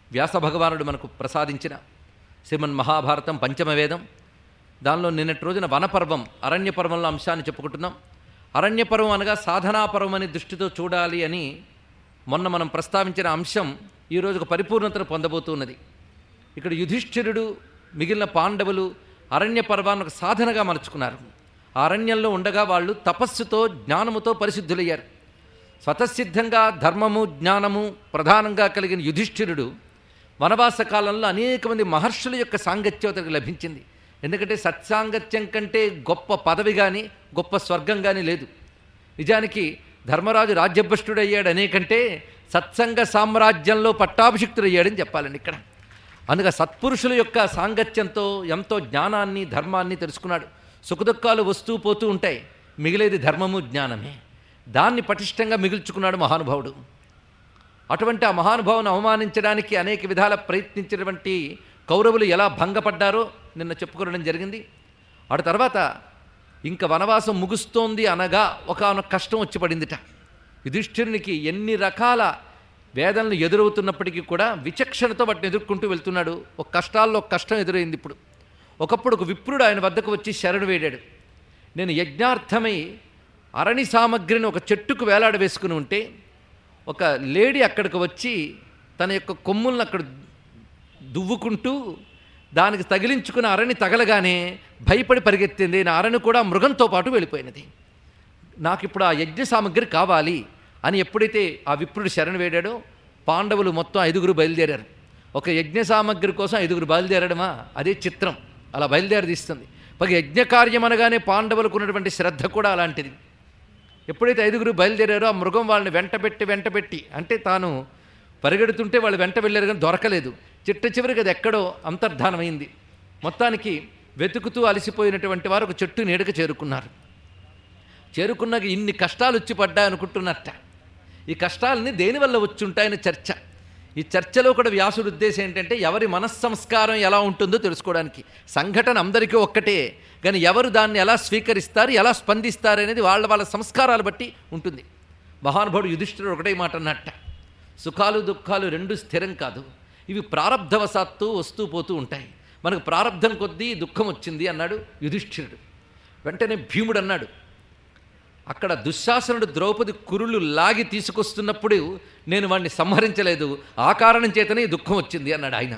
వ్యాస భగవానుడు మనకు ప్రసాదించిన శ్రీమన్ మహాభారతం పంచమవేదం దానిలో నిన్నటి రోజున వనపర్వం అరణ్య పర్వంలో అంశాన్ని చెప్పుకుంటున్నాం అరణ్య పర్వం అనగా సాధనా పర్వం అని దృష్టితో చూడాలి అని మొన్న మనం ప్రస్తావించిన అంశం ఈ రోజుకు పరిపూర్ణతను పొందబోతున్నది ఇక్కడ యుధిష్ఠిరుడు మిగిలిన పాండవులు అరణ్య పర్వాన్ని ఒక సాధనగా మలుచుకున్నారు ఆ అరణ్యంలో ఉండగా వాళ్ళు తపస్సుతో జ్ఞానముతో పరిశుద్ధులయ్యారు స్వతసిద్ధంగా ధర్మము జ్ఞానము ప్రధానంగా కలిగిన యుధిష్ఠిరుడు వనవాస కాలంలో అనేక మంది మహర్షుల యొక్క సాంగత్యం అతనికి లభించింది ఎందుకంటే సత్సాంగత్యం కంటే గొప్ప పదవి కానీ గొప్ప స్వర్గం కానీ లేదు నిజానికి ధర్మరాజు రాజ్యభ్రష్టుడయ్యాడు అనేకంటే సత్సంగ సామ్రాజ్యంలో పట్టాభిషిక్తుడయ్యాడని చెప్పాలండి ఇక్కడ అందుకే సత్పురుషుల యొక్క సాంగత్యంతో ఎంతో జ్ఞానాన్ని ధర్మాన్ని తెలుసుకున్నాడు సుఖదుఖాలు వస్తూ పోతూ ఉంటాయి మిగిలేది ధర్మము జ్ఞానమే దాన్ని పటిష్టంగా మిగుల్చుకున్నాడు మహానుభావుడు అటువంటి ఆ మహానుభావును అవమానించడానికి అనేక విధాల ప్రయత్నించినటువంటి కౌరవులు ఎలా భంగపడ్డారో నిన్న చెప్పుకోవడం జరిగింది ఆ తర్వాత ఇంకా వనవాసం ముగుస్తోంది అనగా ఒక కష్టం వచ్చి పడిందిట యుధిష్ఠిరునికి ఎన్ని రకాల వేదనలు ఎదురవుతున్నప్పటికీ కూడా విచక్షణతో వాటిని ఎదుర్కొంటూ వెళ్తున్నాడు ఒక కష్టాల్లో ఒక కష్టం ఎదురైంది ఇప్పుడు ఒకప్పుడు ఒక విప్రుడు ఆయన వద్దకు వచ్చి శరణు వేడాడు నేను యజ్ఞార్థమై అరణి సామగ్రిని ఒక చెట్టుకు వేలాడ వేసుకుని ఉంటే ఒక లేడీ అక్కడికి వచ్చి తన యొక్క కొమ్ములను అక్కడ దువ్వుకుంటూ దానికి తగిలించుకున్న అరణి తగలగానే భయపడి పరిగెత్తింది నా అరణి కూడా మృగంతో పాటు వెళ్ళిపోయినది నాకు ఇప్పుడు ఆ యజ్ఞ సామగ్రి కావాలి అని ఎప్పుడైతే ఆ విప్రుడు శరణు వేడాడో పాండవులు మొత్తం ఐదుగురు బయలుదేరారు ఒక యజ్ఞ సామగ్రి కోసం ఐదుగురు బయలుదేరడమా అదే చిత్రం అలా బయలుదేరి తీస్తుంది పైగా యజ్ఞ కార్యం అనగానే పాండవులకు ఉన్నటువంటి శ్రద్ధ కూడా అలాంటిది ఎప్పుడైతే ఐదుగురు బయలుదేరారో ఆ మృగం వాళ్ళని వెంటబెట్టి వెంటబెట్టి అంటే తాను పరిగెడుతుంటే వాళ్ళు వెంట వెళ్ళారు కానీ దొరకలేదు చిట్ట చివరికి అది ఎక్కడో అంతర్ధానమైంది మొత్తానికి వెతుకుతూ అలసిపోయినటువంటి వారు ఒక చెట్టు నీడకు చేరుకున్నారు చేరుకున్నాక ఇన్ని కష్టాలు వచ్చి పడ్డాయి అనుకుంటున్నట్ట ఈ కష్టాలని దేనివల్ల వచ్చి ఉంటాయని చర్చ ఈ చర్చలో కూడా వ్యాసుడు ఉద్దేశం ఏంటంటే ఎవరి మనస్సంస్కారం ఎలా ఉంటుందో తెలుసుకోవడానికి సంఘటన అందరికీ ఒక్కటే కానీ ఎవరు దాన్ని ఎలా స్వీకరిస్తారు ఎలా స్పందిస్తారు అనేది వాళ్ళ వాళ్ళ సంస్కారాలు బట్టి ఉంటుంది మహానుభావుడు యుధిష్ఠిరుడు ఒకటే మాట అన్నట్ట సుఖాలు దుఃఖాలు రెండు స్థిరం కాదు ఇవి ప్రారంధవశాత్తు వస్తూ పోతూ ఉంటాయి మనకు ప్రారంధం కొద్దీ దుఃఖం వచ్చింది అన్నాడు యుధిష్ఠిరుడు వెంటనే భీముడు అన్నాడు అక్కడ దుశ్శాసనుడు ద్రౌపది కురులు లాగి తీసుకొస్తున్నప్పుడు నేను వాడిని సంహరించలేదు ఆ కారణం చేతనే ఈ దుఃఖం వచ్చింది అన్నాడు ఆయన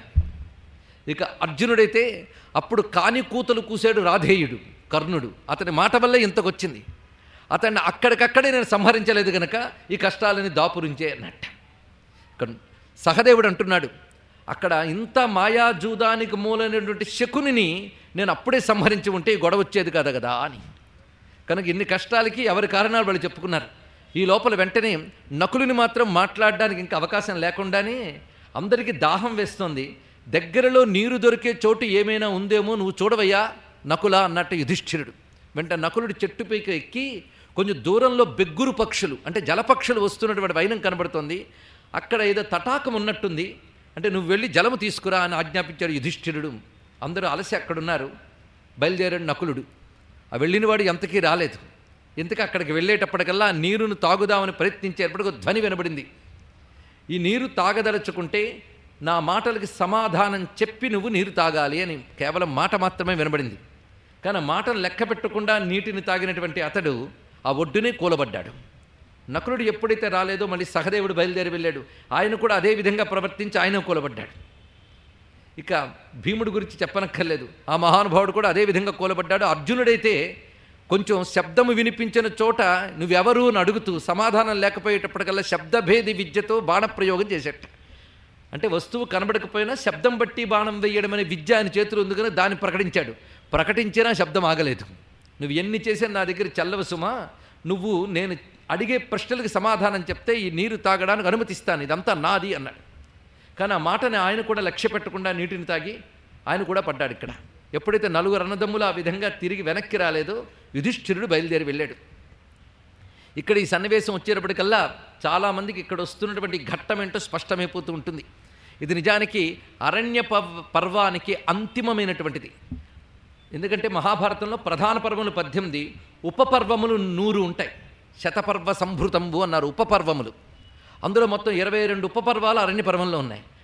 ఇక అర్జునుడైతే అప్పుడు కాని కూతలు కూసాడు రాధేయుడు కర్ణుడు అతని మాట వల్లే ఇంతకొచ్చింది అతన్ని అక్కడికక్కడే నేను సంహరించలేదు గనక ఈ కష్టాలని దాపురించే అన్నట్ట ఇక్కడ సహదేవుడు అంటున్నాడు అక్కడ ఇంత మాయాజూదానికి మూలైనటువంటి శకునిని నేను అప్పుడే సంహరించి ఉంటే ఈ గొడవ వచ్చేది కదా కదా అని కనుక ఇన్ని కష్టాలకి ఎవరి కారణాలు వాళ్ళు చెప్పుకున్నారు ఈ లోపల వెంటనే నకులుని మాత్రం మాట్లాడడానికి ఇంకా అవకాశం లేకుండానే అందరికీ దాహం వేస్తోంది దగ్గరలో నీరు దొరికే చోటు ఏమైనా ఉందేమో నువ్వు చూడవయ్యా నకుల అన్నట్టు యుధిష్ఠిరుడు వెంట నకులుడి చెట్టుపైకి ఎక్కి కొంచెం దూరంలో బెగ్గురు పక్షులు అంటే జలపక్షులు వస్తున్నటువంటి వైనం కనబడుతోంది అక్కడ ఏదో తటాకం ఉన్నట్టుంది అంటే నువ్వు వెళ్ళి జలము తీసుకురా అని ఆజ్ఞాపించాడు యుధిష్ఠిరుడు అందరూ అలసి అక్కడున్నారు బయలుదేరాడు నకులుడు ఆ వెళ్ళినవాడు ఎంతకీ రాలేదు ఎందుకు అక్కడికి వెళ్ళేటప్పటికల్లా ఆ నీరును తాగుదామని ప్రయత్నించేటప్పటికి ఒక ధ్వని వినబడింది ఈ నీరు తాగదలుచుకుంటే నా మాటలకి సమాధానం చెప్పి నువ్వు నీరు తాగాలి అని కేవలం మాట మాత్రమే వినబడింది కానీ ఆ మాటను లెక్క పెట్టకుండా నీటిని తాగినటువంటి అతడు ఆ ఒడ్డునే కూలబడ్డాడు నకులుడు ఎప్పుడైతే రాలేదో మళ్ళీ సహదేవుడు బయలుదేరి వెళ్ళాడు ఆయన కూడా అదే విధంగా ప్రవర్తించి ఆయన కూలబడ్డాడు ఇక భీముడి గురించి చెప్పనక్కర్లేదు ఆ మహానుభావుడు కూడా అదే విధంగా కూలబడ్డాడు అర్జునుడైతే కొంచెం శబ్దము వినిపించిన చోట నువ్వెవరు అని అడుగుతూ సమాధానం లేకపోయేటప్పటికల్లా శబ్దభేది విద్యతో బాణప్రయోగం చేసేట అంటే వస్తువు కనబడకపోయినా శబ్దం బట్టి బాణం వేయడం అనే విద్య ఆయన చేతులు ఉంది కానీ దాన్ని ప్రకటించాడు ప్రకటించినా శబ్దం ఆగలేదు నువ్వు ఎన్ని చేసినా నా దగ్గర చల్లవ సుమా నువ్వు నేను అడిగే ప్రశ్నలకు సమాధానం చెప్తే ఈ నీరు తాగడానికి అనుమతిస్తాను ఇదంతా నాది అన్నాడు కానీ ఆ మాటని ఆయన కూడా లక్ష్య పెట్టకుండా నీటిని తాగి ఆయన కూడా పడ్డాడు ఇక్కడ ఎప్పుడైతే నలుగురు అన్నదమ్ములు ఆ విధంగా తిరిగి వెనక్కి రాలేదో యుధిష్ఠిరుడు బయలుదేరి వెళ్ళాడు ఇక్కడ ఈ సన్నివేశం వచ్చేటప్పటికల్లా చాలామందికి ఇక్కడ వస్తున్నటువంటి ఘట్టం ఏంటో స్పష్టమైపోతూ ఉంటుంది ఇది నిజానికి అరణ్య పర్వ పర్వానికి అంతిమమైనటువంటిది ఎందుకంటే మహాభారతంలో ప్రధాన పర్వములు పద్దెనిమిది ఉపపర్వములు నూరు ఉంటాయి శతపర్వ సంభృతంబు అన్నారు ఉపపర్వములు అందులో మొత్తం ఇరవై రెండు ఉపపర్వాలు అరణ్య పర్వంలో ఉన్నాయి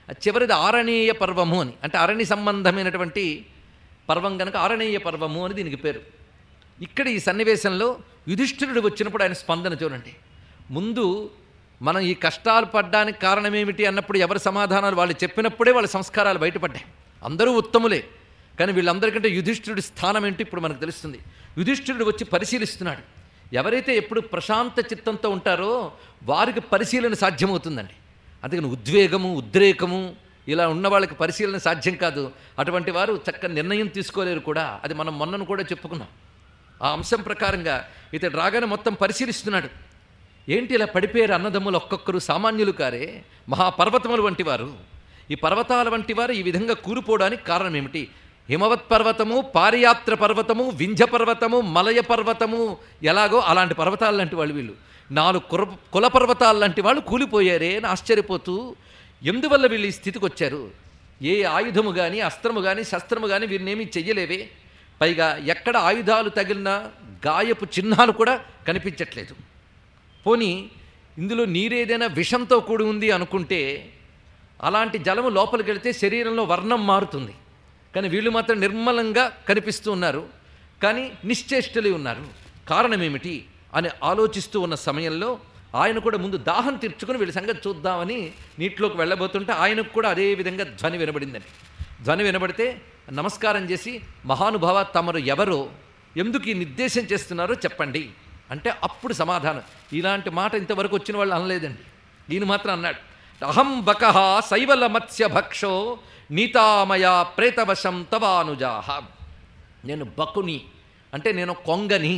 ఆ చివరిది ఆరణీయ పర్వము అని అంటే అరణి సంబంధమైనటువంటి పర్వం కనుక ఆరణీయ పర్వము అని దీనికి పేరు ఇక్కడ ఈ సన్నివేశంలో యుధిష్ఠిరుడు వచ్చినప్పుడు ఆయన స్పందన చూడండి ముందు మనం ఈ కష్టాలు పడ్డానికి కారణమేమిటి అన్నప్పుడు ఎవరి సమాధానాలు వాళ్ళు చెప్పినప్పుడే వాళ్ళ సంస్కారాలు బయటపడ్డాయి అందరూ ఉత్తములే కానీ వీళ్ళందరికంటే యుధిష్ఠిరుడి స్థానం ఏంటి ఇప్పుడు మనకు తెలుస్తుంది యుధిష్ఠిరుడు వచ్చి పరిశీలిస్తున్నాడు ఎవరైతే ఎప్పుడు ప్రశాంత చిత్తంతో ఉంటారో వారికి పరిశీలన సాధ్యమవుతుందండి అందుకని ఉద్వేగము ఉద్రేకము ఇలా ఉన్న వాళ్ళకి పరిశీలన సాధ్యం కాదు అటువంటి వారు చక్కని నిర్ణయం తీసుకోలేరు కూడా అది మనం మొన్నను కూడా చెప్పుకున్నాం ఆ అంశం ప్రకారంగా ఇతడు రాగానే మొత్తం పరిశీలిస్తున్నాడు ఏంటి ఇలా పడిపోయారు అన్నదమ్ములు ఒక్కొక్కరు సామాన్యులు కారే మహాపర్వతములు వంటి వారు ఈ పర్వతాల వంటి వారు ఈ విధంగా కూలిపోవడానికి కారణం ఏమిటి హిమవత్ పర్వతము పారియాత్ర పర్వతము వింధ్య పర్వతము మలయ పర్వతము ఎలాగో అలాంటి పర్వతాలు లాంటి వాళ్ళు వీళ్ళు నాలుగు కుర కుల పర్వతాలు లాంటి వాళ్ళు కూలిపోయారే అని ఆశ్చర్యపోతూ ఎందువల్ల వీళ్ళు ఈ స్థితికి వచ్చారు ఏ ఆయుధము కానీ అస్త్రము కానీ శస్త్రము కానీ వీరినేమీ చెయ్యలేవే పైగా ఎక్కడ ఆయుధాలు తగిలిన గాయపు చిహ్నాలు కూడా కనిపించట్లేదు పోనీ ఇందులో నీరేదైనా విషంతో కూడి ఉంది అనుకుంటే అలాంటి జలము లోపలికి వెళితే శరీరంలో వర్ణం మారుతుంది కానీ వీళ్ళు మాత్రం నిర్మలంగా కనిపిస్తూ ఉన్నారు కానీ నిశ్చేష్టలే ఉన్నారు కారణం ఏమిటి అని ఆలోచిస్తూ ఉన్న సమయంలో ఆయన కూడా ముందు దాహం తీర్చుకుని వీళ్ళ సంగతి చూద్దామని నీటిలోకి వెళ్ళబోతుంటే ఆయనకు కూడా అదే విధంగా ధ్వని వినబడిందని ధ్వని వినబడితే నమస్కారం చేసి మహానుభావ తమరు ఎవరో ఎందుకు ఈ నిర్దేశం చేస్తున్నారో చెప్పండి అంటే అప్పుడు సమాధానం ఇలాంటి మాట ఇంతవరకు వచ్చిన వాళ్ళు అనలేదండి ఈయన మాత్రం అన్నాడు అహం బకహ శైవల మత్స్య భక్షో నీతామయ ప్రేతవశం తవానుజాహ నేను బకుని అంటే నేను కొంగని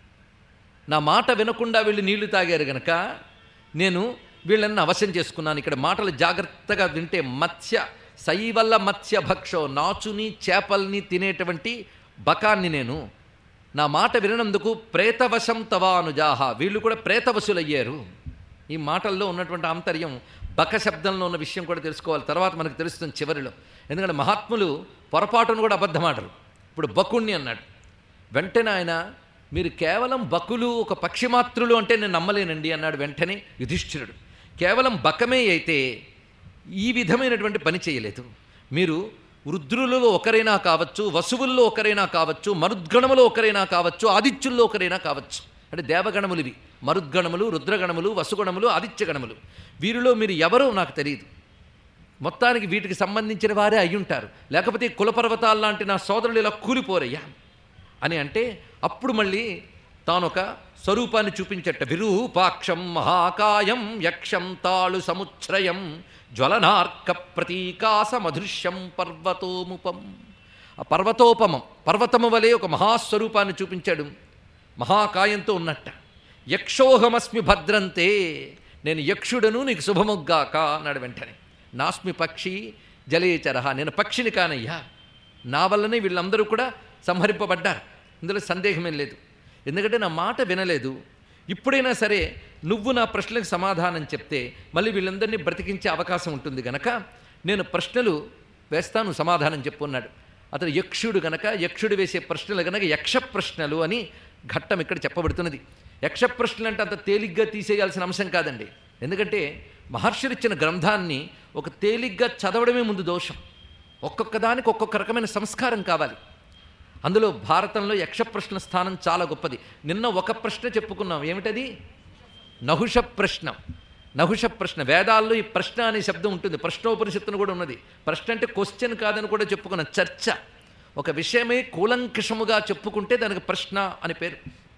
నా మాట వినకుండా వీళ్ళు నీళ్లు తాగారు గనక నేను వీళ్ళని అవశ్యం చేసుకున్నాను ఇక్కడ మాటలు జాగ్రత్తగా వింటే మత్స్య శైవల్ల మత్స్య భక్షో నాచుని చేపల్ని తినేటువంటి బకాన్ని నేను నా మాట విననందుకు ప్రేతవశం తవానుజాహ వీళ్ళు కూడా ప్రేతవశులయ్యారు ఈ మాటల్లో ఉన్నటువంటి ఆంతర్యం బక శబ్దంలో ఉన్న విషయం కూడా తెలుసుకోవాలి తర్వాత మనకు తెలుస్తుంది చివరిలో ఎందుకంటే మహాత్ములు పొరపాటును కూడా అబద్ధమాటరు ఇప్పుడు బకుణ్ణి అన్నాడు వెంటనే ఆయన మీరు కేవలం బకులు ఒక పక్షిమాత్రులు అంటే నేను నమ్మలేనండి అన్నాడు వెంటనే యుధిష్ఠిరుడు కేవలం బకమే అయితే ఈ విధమైనటువంటి పని చేయలేదు మీరు రుద్రులలో ఒకరైనా కావచ్చు వసువుల్లో ఒకరైనా కావచ్చు మరుద్గణములో ఒకరైనా కావచ్చు ఆదిత్యుల్లో ఒకరైనా కావచ్చు అంటే దేవగణములు ఇవి మరుద్గణములు రుద్రగణములు వసుగణములు ఆదిత్యగణములు వీరిలో మీరు ఎవరో నాకు తెలియదు మొత్తానికి వీటికి సంబంధించిన వారే అయ్యుంటారు లేకపోతే ఈ కులపర్వతాలు లాంటి నా సోదరులు ఇలా కూలిపోరయ్యా అని అంటే అప్పుడు మళ్ళీ తానొక స్వరూపాన్ని చూపించట విరూపాక్షం మహాకాయం యక్షం తాళు సముచ్ఛ్రయం జ్వలనార్క ప్రతీకాస మధుష్యం పర్వతోముపం ఆ పర్వతోపమం పర్వతము వలె ఒక మహాస్వరూపాన్ని చూపించాడు మహాకాయంతో ఉన్నట్ట యక్షోహమస్మి భద్రంతే నేను యక్షుడను నీకు శుభముగ్గాక అన్నాడు వెంటనే నాస్మి పక్షి జలేచర నేను పక్షిని కానయ్యా నా వల్లనే వీళ్ళందరూ కూడా సంహరింపబడ్డారు ఇందులో సందేహమేం లేదు ఎందుకంటే నా మాట వినలేదు ఇప్పుడైనా సరే నువ్వు నా ప్రశ్నలకు సమాధానం చెప్తే మళ్ళీ వీళ్ళందరినీ బ్రతికించే అవకాశం ఉంటుంది గనక నేను ప్రశ్నలు వేస్తాను సమాధానం చెప్పు అన్నాడు అతను యక్షుడు గనక యక్షుడు వేసే ప్రశ్నలు గనక యక్ష ప్రశ్నలు అని ఘట్టం ఇక్కడ చెప్పబడుతున్నది యక్ష ప్రశ్నలు అంటే అంత తేలిగ్గా తీసేయాల్సిన అంశం కాదండి ఎందుకంటే మహర్షులు ఇచ్చిన గ్రంథాన్ని ఒక తేలిగ్గా చదవడమే ముందు దోషం ఒక్కొక్క దానికి ఒక్కొక్క రకమైన సంస్కారం కావాలి అందులో భారతంలో యక్ష ప్రశ్న స్థానం చాలా గొప్పది నిన్న ఒక ప్రశ్న చెప్పుకున్నాం ఏమిటది నహుష ప్రశ్న నహుష ప్రశ్న వేదాల్లో ఈ ప్రశ్న అనే శబ్దం ఉంటుంది ప్రశ్నోపనిషత్తును కూడా ఉన్నది ప్రశ్న అంటే క్వశ్చన్ కాదని కూడా చెప్పుకున్న చర్చ ఒక విషయమే కూలంకషముగా చెప్పుకుంటే దానికి ప్రశ్న అని పేరు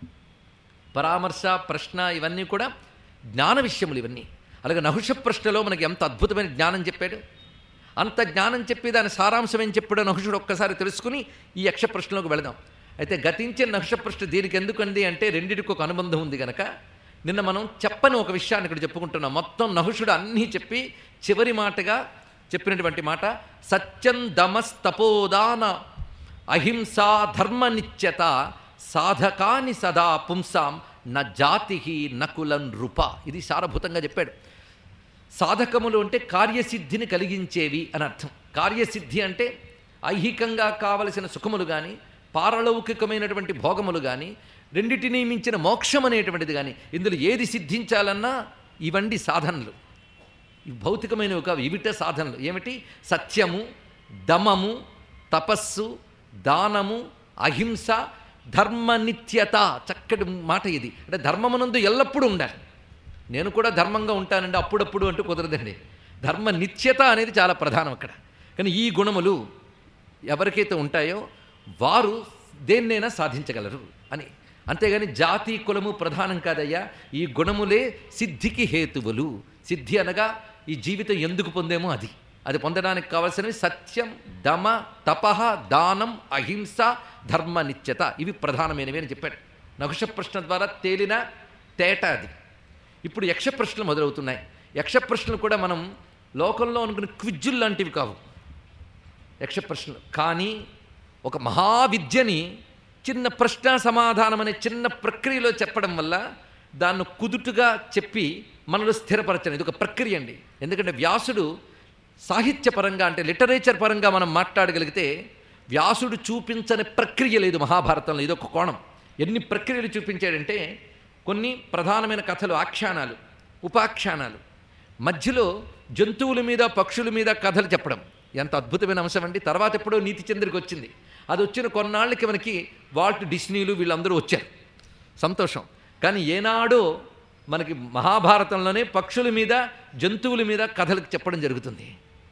పరామర్శ ప్రశ్న ఇవన్నీ కూడా జ్ఞాన విషయములు ఇవన్నీ అలాగే నహుష ప్రశ్నలో మనకి ఎంత అద్భుతమైన జ్ఞానం చెప్పాడు అంత జ్ఞానం చెప్పి దాని సారాంశం ఏం చెప్పాడో నహుషుడు ఒక్కసారి తెలుసుకుని ఈ యక్ష ప్రశ్నలోకి వెళదాం అయితే గతించే నహుష ప్రశ్న దీనికి ఎందుకండి అంటే రెండిటికి ఒక అనుబంధం ఉంది గనక నిన్న మనం చెప్పని ఒక విషయాన్ని ఇక్కడ చెప్పుకుంటున్నాం మొత్తం నహుషుడు అన్నీ చెప్పి చివరి మాటగా చెప్పినటువంటి మాట సత్యం దమస్తపోదాన అహింసా ధర్మ నిత్యత సాధకాని సదా పుంసాం న జాతి నకులం నృప ఇది సారభూతంగా చెప్పాడు సాధకములు అంటే కార్యసిద్ధిని కలిగించేవి అని అర్థం కార్యసిద్ధి అంటే ఐహికంగా కావలసిన సుఖములు కానీ పారలౌకికమైనటువంటి భోగములు కానీ రెండిటిని మించిన మోక్షం అనేటువంటిది కానీ ఇందులో ఏది సిద్ధించాలన్నా ఇవండి సాధనలు ఈ భౌతికమైనవి కావు ఇవిట సాధనలు ఏమిటి సత్యము దమము తపస్సు దానము అహింస ధర్మనిత్యత చక్కటి మాట ఇది అంటే ధర్మమునందు ఎల్లప్పుడూ ఉండాలి నేను కూడా ధర్మంగా ఉంటానండి అప్పుడప్పుడు అంటూ కుదరదండి ధర్మ నిత్యత అనేది చాలా ప్రధానం అక్కడ కానీ ఈ గుణములు ఎవరికైతే ఉంటాయో వారు దేన్నైనా సాధించగలరు అని అంతేగాని జాతి కులము ప్రధానం కాదయ్యా ఈ గుణములే సిద్ధికి హేతువులు సిద్ధి అనగా ఈ జీవితం ఎందుకు పొందేమో అది అది పొందడానికి కావలసినవి సత్యం దమ తపహ దానం అహింస ధర్మ నిత్యత ఇవి ప్రధానమైనవి అని చెప్పాడు నకుష ప్రశ్న ద్వారా తేలిన తేట అది ఇప్పుడు యక్ష ప్రశ్నలు మొదలవుతున్నాయి యక్ష ప్రశ్నలు కూడా మనం లోకంలో అనుకున్న క్విజ్జులు లాంటివి కావు యక్ష ప్రశ్నలు కానీ ఒక మహావిద్యని చిన్న ప్రశ్న సమాధానం అనే చిన్న ప్రక్రియలో చెప్పడం వల్ల దాన్ని కుదుటుగా చెప్పి మనలో స్థిరపరచడం ఇది ఒక ప్రక్రియ అండి ఎందుకంటే వ్యాసుడు సాహిత్యపరంగా అంటే లిటరేచర్ పరంగా మనం మాట్లాడగలిగితే వ్యాసుడు చూపించని ప్రక్రియ లేదు మహాభారతంలో ఇది ఒక కోణం ఎన్ని ప్రక్రియలు చూపించాడంటే కొన్ని ప్రధానమైన కథలు ఆఖ్యానాలు ఉపాఖ్యానాలు మధ్యలో జంతువుల మీద పక్షుల మీద కథలు చెప్పడం ఎంత అద్భుతమైన అంశం అండి తర్వాత ఎప్పుడో నీతి చంద్రికి వచ్చింది అది వచ్చిన కొన్నాళ్ళకి మనకి వాల్ట్ డిస్నీలు వీళ్ళందరూ వచ్చారు సంతోషం కానీ ఏనాడో మనకి మహాభారతంలోనే పక్షుల మీద జంతువుల మీద కథలకు చెప్పడం జరుగుతుంది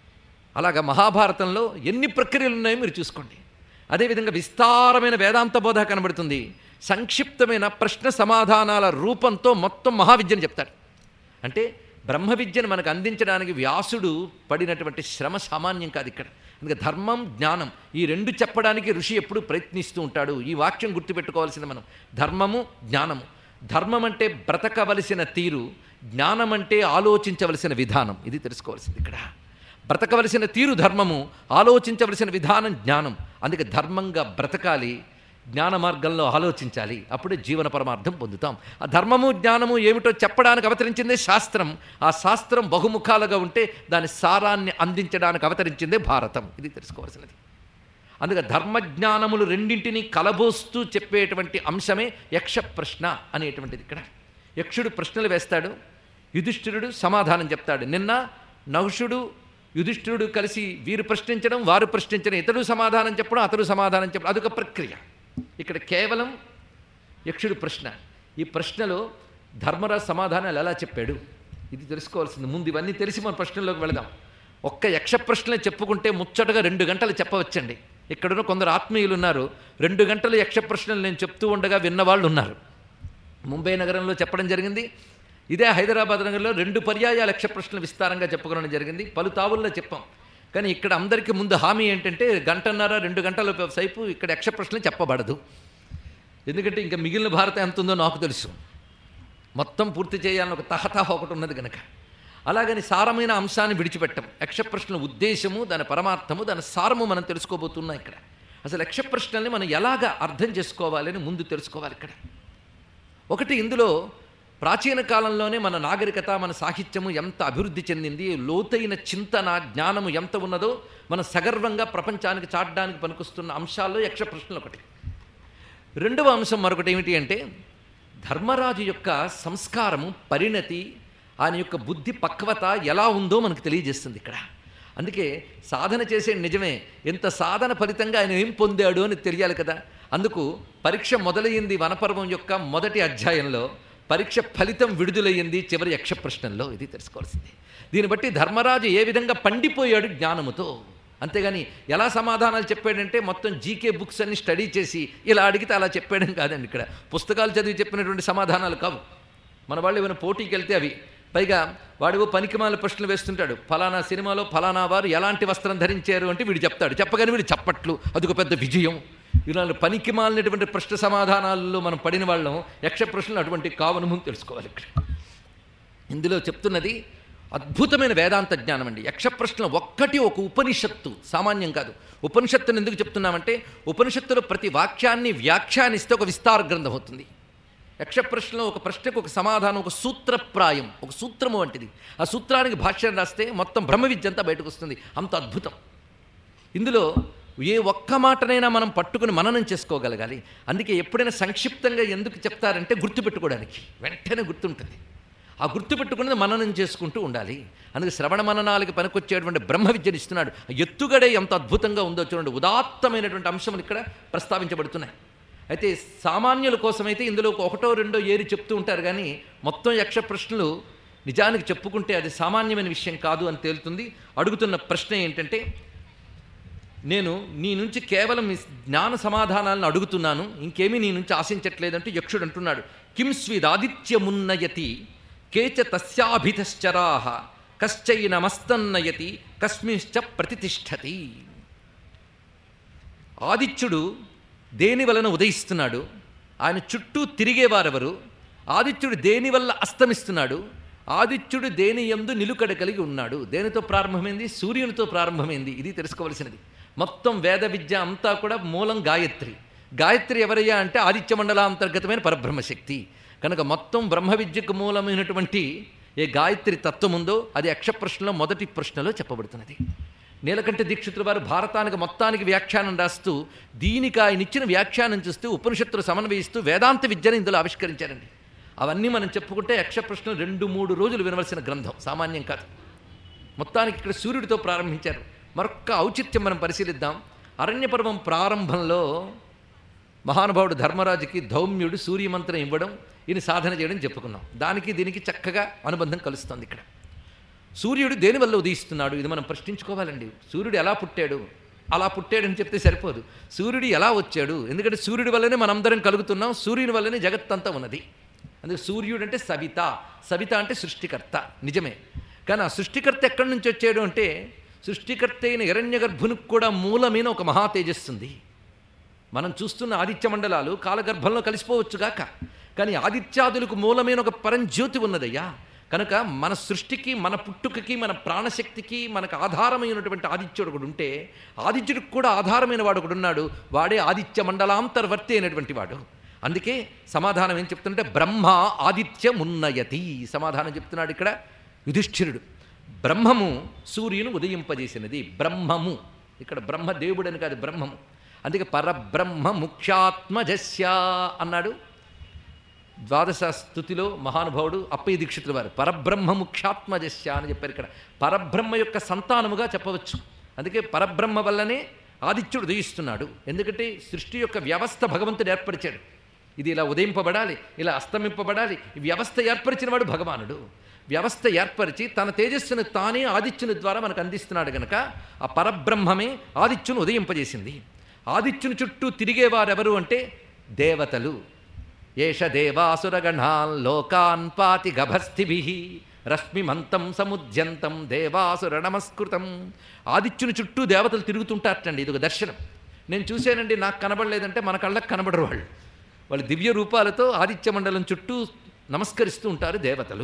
అలాగా మహాభారతంలో ఎన్ని ప్రక్రియలు ఉన్నాయో మీరు చూసుకోండి అదేవిధంగా విస్తారమైన వేదాంత బోధ కనబడుతుంది సంక్షిప్తమైన ప్రశ్న సమాధానాల రూపంతో మొత్తం మహావిద్యను చెప్తాడు అంటే బ్రహ్మ విద్యను మనకు అందించడానికి వ్యాసుడు పడినటువంటి శ్రమ సామాన్యం కాదు ఇక్కడ అందుకే ధర్మం జ్ఞానం ఈ రెండు చెప్పడానికి ఋషి ఎప్పుడు ప్రయత్నిస్తూ ఉంటాడు ఈ వాక్యం గుర్తుపెట్టుకోవాల్సింది మనం ధర్మము జ్ఞానము ధర్మం అంటే బ్రతకవలసిన తీరు జ్ఞానం అంటే ఆలోచించవలసిన విధానం ఇది తెలుసుకోవాల్సింది ఇక్కడ బ్రతకవలసిన తీరు ధర్మము ఆలోచించవలసిన విధానం జ్ఞానం అందుకే ధర్మంగా బ్రతకాలి జ్ఞాన మార్గంలో ఆలోచించాలి అప్పుడే జీవన పరమార్థం పొందుతాం ఆ ధర్మము జ్ఞానము ఏమిటో చెప్పడానికి అవతరించిందే శాస్త్రం ఆ శాస్త్రం బహుముఖాలుగా ఉంటే దాని సారాన్ని అందించడానికి అవతరించిందే భారతం ఇది తెలుసుకోవాల్సినది అందుకే ధర్మజ్ఞానములు రెండింటినీ కలబోస్తూ చెప్పేటువంటి అంశమే యక్ష ప్రశ్న అనేటువంటిది ఇక్కడ యక్షుడు ప్రశ్నలు వేస్తాడు యుధిష్ఠిరుడు సమాధానం చెప్తాడు నిన్న నహుషుడు యుధిష్ఠిరుడు కలిసి వీరు ప్రశ్నించడం వారు ప్రశ్నించడం ఇతడు సమాధానం చెప్పడం అతడు సమాధానం చెప్పడం అదొక ప్రక్రియ ఇక్కడ కేవలం యక్షుడు ప్రశ్న ఈ ప్రశ్నలో ధర్మరాజు సమాధానాలు ఎలా చెప్పాడు ఇది తెలుసుకోవాల్సింది ముందు ఇవన్నీ తెలిసి మన ప్రశ్నలోకి వెళదాం ఒక్క యక్ష ప్రశ్నలే చెప్పుకుంటే ముచ్చటగా రెండు గంటలు చెప్పవచ్చండి ఇక్కడున్న కొందరు ఆత్మీయులు ఉన్నారు రెండు గంటలు యక్ష ప్రశ్నలు నేను చెప్తూ ఉండగా విన్నవాళ్ళు ఉన్నారు ముంబై నగరంలో చెప్పడం జరిగింది ఇదే హైదరాబాద్ నగరంలో రెండు పర్యాయాల యక్ష ప్రశ్నలు విస్తారంగా చెప్పుకోవడం జరిగింది పలు తావుల్లో చెప్పాం కానీ ఇక్కడ అందరికీ ముందు హామీ ఏంటంటే గంటన్నర రెండు గంటల సైపు ఇక్కడ యక్ష ప్రశ్నలు చెప్పబడదు ఎందుకంటే ఇంకా మిగిలిన భారతం ఎంత ఉందో నాకు తెలుసు మొత్తం పూర్తి చేయాలని ఒక తహతహ ఒకటి ఉన్నది కనుక అలాగని సారమైన అంశాన్ని విడిచిపెట్టం యక్ష ప్రశ్నల ఉద్దేశము దాని పరమార్థము దాని సారము మనం తెలుసుకోబోతున్నాం ఇక్కడ అసలు యక్ష ప్రశ్నల్ని మనం ఎలాగ అర్థం చేసుకోవాలని ముందు తెలుసుకోవాలి ఇక్కడ ఒకటి ఇందులో ప్రాచీన కాలంలోనే మన నాగరికత మన సాహిత్యము ఎంత అభివృద్ధి చెందింది లోతైన చింతన జ్ఞానము ఎంత ఉన్నదో మనం సగర్వంగా ప్రపంచానికి చాటడానికి పనికొస్తున్న అంశాల్లో యక్ష ప్రశ్నలు ఒకటి రెండవ అంశం మరొకటి ఏమిటి అంటే ధర్మరాజు యొక్క సంస్కారము పరిణతి ఆయన యొక్క బుద్ధి పక్వత ఎలా ఉందో మనకు తెలియజేస్తుంది ఇక్కడ అందుకే సాధన చేసే నిజమే ఎంత సాధన ఫలితంగా ఆయన ఏం పొందాడు అని తెలియాలి కదా అందుకు పరీక్ష మొదలయ్యింది వనపర్వం యొక్క మొదటి అధ్యాయంలో పరీక్ష ఫలితం విడుదలయ్యింది చివరి యక్ష ప్రశ్నల్లో ఇది తెలుసుకోవాల్సింది దీన్ని బట్టి ధర్మరాజు ఏ విధంగా పండిపోయాడు జ్ఞానముతో అంతేగాని ఎలా సమాధానాలు చెప్పాడంటే మొత్తం జీకే బుక్స్ అన్ని స్టడీ చేసి ఇలా అడిగితే అలా చెప్పాడని కాదండి ఇక్కడ పుస్తకాలు చదివి చెప్పినటువంటి సమాధానాలు కావు మన వాళ్ళు ఏమైనా పోటీకి వెళ్తే అవి పైగా వాడివో పనికిమాల ప్రశ్నలు వేస్తుంటాడు ఫలానా సినిమాలో ఫలానా వారు ఎలాంటి వస్త్రం ధరించారు అంటే వీడు చెప్తాడు చెప్పగానే వీడు చప్పట్లు అదొక పెద్ద విజయం ఇలాంటి పనికిమాలినటువంటి ప్రశ్న సమాధానాల్లో మనం పడిన వాళ్ళం యక్ష ప్రశ్నలు అటువంటి కావను ముందు తెలుసుకోవాలి ఇక్కడ ఇందులో చెప్తున్నది అద్భుతమైన వేదాంత జ్ఞానం అండి యక్ష ప్రశ్న ఒక్కటి ఒక ఉపనిషత్తు సామాన్యం కాదు ఉపనిషత్తును ఎందుకు చెప్తున్నామంటే ఉపనిషత్తులో ప్రతి వాక్యాన్ని వ్యాఖ్యానిస్తే ఒక విస్తార గ్రంథం అవుతుంది యక్ష ప్రశ్నలో ఒక ప్రశ్నకు ఒక సమాధానం ఒక సూత్రప్రాయం ఒక సూత్రము వంటిది ఆ సూత్రానికి భాష్యం రాస్తే మొత్తం బ్రహ్మ విద్య అంతా బయటకు వస్తుంది అంత అద్భుతం ఇందులో ఏ ఒక్క మాటనైనా మనం పట్టుకుని మననం చేసుకోగలగాలి అందుకే ఎప్పుడైనా సంక్షిప్తంగా ఎందుకు చెప్తారంటే గుర్తుపెట్టుకోవడానికి వెంటనే గుర్తుంటుంది ఆ గుర్తుపెట్టుకున్నది మననం చేసుకుంటూ ఉండాలి అందుకే శ్రవణ మననాలకి పనికొచ్చేటువంటి బ్రహ్మ విద్యను ఇస్తున్నాడు ఆ ఎత్తుగడే ఎంత అద్భుతంగా ఉందో చూడండి ఉదాత్తమైనటువంటి అంశములు ఇక్కడ ప్రస్తావించబడుతున్నాయి అయితే సామాన్యుల కోసమైతే ఇందులో ఒకటో రెండో ఏరి చెప్తూ ఉంటారు కానీ మొత్తం యక్ష ప్రశ్నలు నిజానికి చెప్పుకుంటే అది సామాన్యమైన విషయం కాదు అని తేలుతుంది అడుగుతున్న ప్రశ్న ఏంటంటే నేను నీ నుంచి కేవలం ఈ జ్ఞాన సమాధానాలను అడుగుతున్నాను ఇంకేమీ నీ నుంచి ఆశించట్లేదంటూ యక్షుడు అంటున్నాడు కిం స్విదాదిత్యమున్నయతి కేచ తస్యాభితశ్చరాహ కశ్చైనమస్తన్నయతి కస్మిశ్చ ప్రతిష్టతి ఆదిత్యుడు దేని వలన ఉదయిస్తున్నాడు ఆయన చుట్టూ తిరిగేవారెవరు ఆదిత్యుడు దేని వల్ల అస్తమిస్తున్నాడు ఆదిత్యుడు దేని ఎందు నిలుకడ కలిగి ఉన్నాడు దేనితో ప్రారంభమైంది సూర్యునితో ప్రారంభమైంది ఇది తెలుసుకోవలసినది మొత్తం వేద విద్య అంతా కూడా మూలం గాయత్రి గాయత్రి ఎవరయ్యా అంటే ఆదిత్య మండలాంతర్గతమైన పరబ్రహ్మశక్తి కనుక మొత్తం బ్రహ్మ విద్యకు మూలమైనటువంటి ఏ గాయత్రి తత్వం ఉందో అది యక్ష ప్రశ్నలో మొదటి ప్రశ్నలో చెప్పబడుతున్నది నీలకంఠ దీక్షితుల వారు భారతానికి మొత్తానికి వ్యాఖ్యానం రాస్తూ దీనికి ఆయన ఇచ్చిన వ్యాఖ్యానం చూస్తూ ఉపనిషత్తులు సమన్వయిస్తూ వేదాంత విద్యను ఇందులో ఆవిష్కరించారండి అవన్నీ మనం చెప్పుకుంటే యక్ష ప్రశ్నలు రెండు మూడు రోజులు వినవలసిన గ్రంథం సామాన్యం కాదు మొత్తానికి ఇక్కడ సూర్యుడితో ప్రారంభించారు మరొక్క ఔచిత్యం మనం పరిశీలిద్దాం అరణ్యపర్వం ప్రారంభంలో మహానుభావుడు ధర్మరాజుకి ధౌమ్యుడు సూర్యమంత్రం ఇవ్వడం ఈయన సాధన చేయడం చెప్పుకున్నాం దానికి దీనికి చక్కగా అనుబంధం కలుస్తుంది ఇక్కడ సూర్యుడు దేనివల్ల ఉదయిస్తున్నాడు ఇది మనం ప్రశ్నించుకోవాలండి సూర్యుడు ఎలా పుట్టాడు అలా పుట్టాడని చెప్తే సరిపోదు సూర్యుడు ఎలా వచ్చాడు ఎందుకంటే సూర్యుడి వల్లనే మనందరం కలుగుతున్నాం సూర్యుని వల్లనే జగత్తంతా ఉన్నది అందుకే సూర్యుడు అంటే సవిత సవిత అంటే సృష్టికర్త నిజమే కానీ ఆ సృష్టికర్త ఎక్కడి నుంచి వచ్చాడు అంటే సృష్టికర్త అయిన హిరణ్య గర్భునికి కూడా మూలమైన ఒక మహా తేజస్సుంది మనం చూస్తున్న ఆదిత్య మండలాలు కాలగర్భంలో కలిసిపోవచ్చుగాక కానీ ఆదిత్యాదులకు మూలమైన ఒక పరంజ్యోతి ఉన్నదయ్యా కనుక మన సృష్టికి మన పుట్టుకకి మన ప్రాణశక్తికి మనకు ఆధారమైనటువంటి ఆదిత్యుడు ఒకడు ఉంటే ఆదిత్యుడికి కూడా ఆధారమైన వాడు ఒకడు ఉన్నాడు వాడే ఆదిత్య మండలాంతర్వర్తి అయినటువంటి వాడు అందుకే సమాధానం ఏం చెప్తుంటే బ్రహ్మ ఆదిత్యమున్నయతి సమాధానం చెప్తున్నాడు ఇక్కడ యుధిష్ఠిరుడు బ్రహ్మము సూర్యుని ఉదయింపజేసినది బ్రహ్మము ఇక్కడ బ్రహ్మదేవుడు అని కాదు బ్రహ్మము అందుకే పరబ్రహ్మ ముఖ్యాత్మజస్య అన్నాడు ద్వాదశ స్థుతిలో మహానుభావుడు అప్పయ్య దీక్షితుల వారు పరబ్రహ్మ ముఖ్యాత్మజస్య అని చెప్పారు ఇక్కడ పరబ్రహ్మ యొక్క సంతానముగా చెప్పవచ్చు అందుకే పరబ్రహ్మ వల్లనే ఆదిత్యుడు ఉదయిస్తున్నాడు ఎందుకంటే సృష్టి యొక్క వ్యవస్థ భగవంతుడు ఏర్పరిచాడు ఇది ఇలా ఉదయింపబడాలి ఇలా అస్తమింపబడాలి ఈ వ్యవస్థ ఏర్పరిచిన వాడు భగవానుడు వ్యవస్థ ఏర్పరిచి తన తేజస్సును తానే ఆదిత్యుని ద్వారా మనకు అందిస్తున్నాడు గనక ఆ పరబ్రహ్మమే ఆదిత్యుని ఉదయింపజేసింది ఆదిత్యుని చుట్టూ తిరిగేవారెవరు అంటే దేవతలు ఏష దేవాసురగణాన్ లోకాన్ పాతి గభస్థిభి రశ్మిమంతం సముద్యంతం దేవాసుర నమస్కృతం ఆదిత్యుని చుట్టూ దేవతలు తిరుగుతుంటారటండి ఇది ఒక దర్శనం నేను చూశానండి నాకు కనబడలేదంటే మన కళ్ళకు కనబడరు వాళ్ళు వాళ్ళ దివ్య రూపాలతో ఆదిత్య మండలం చుట్టూ నమస్కరిస్తూ ఉంటారు దేవతలు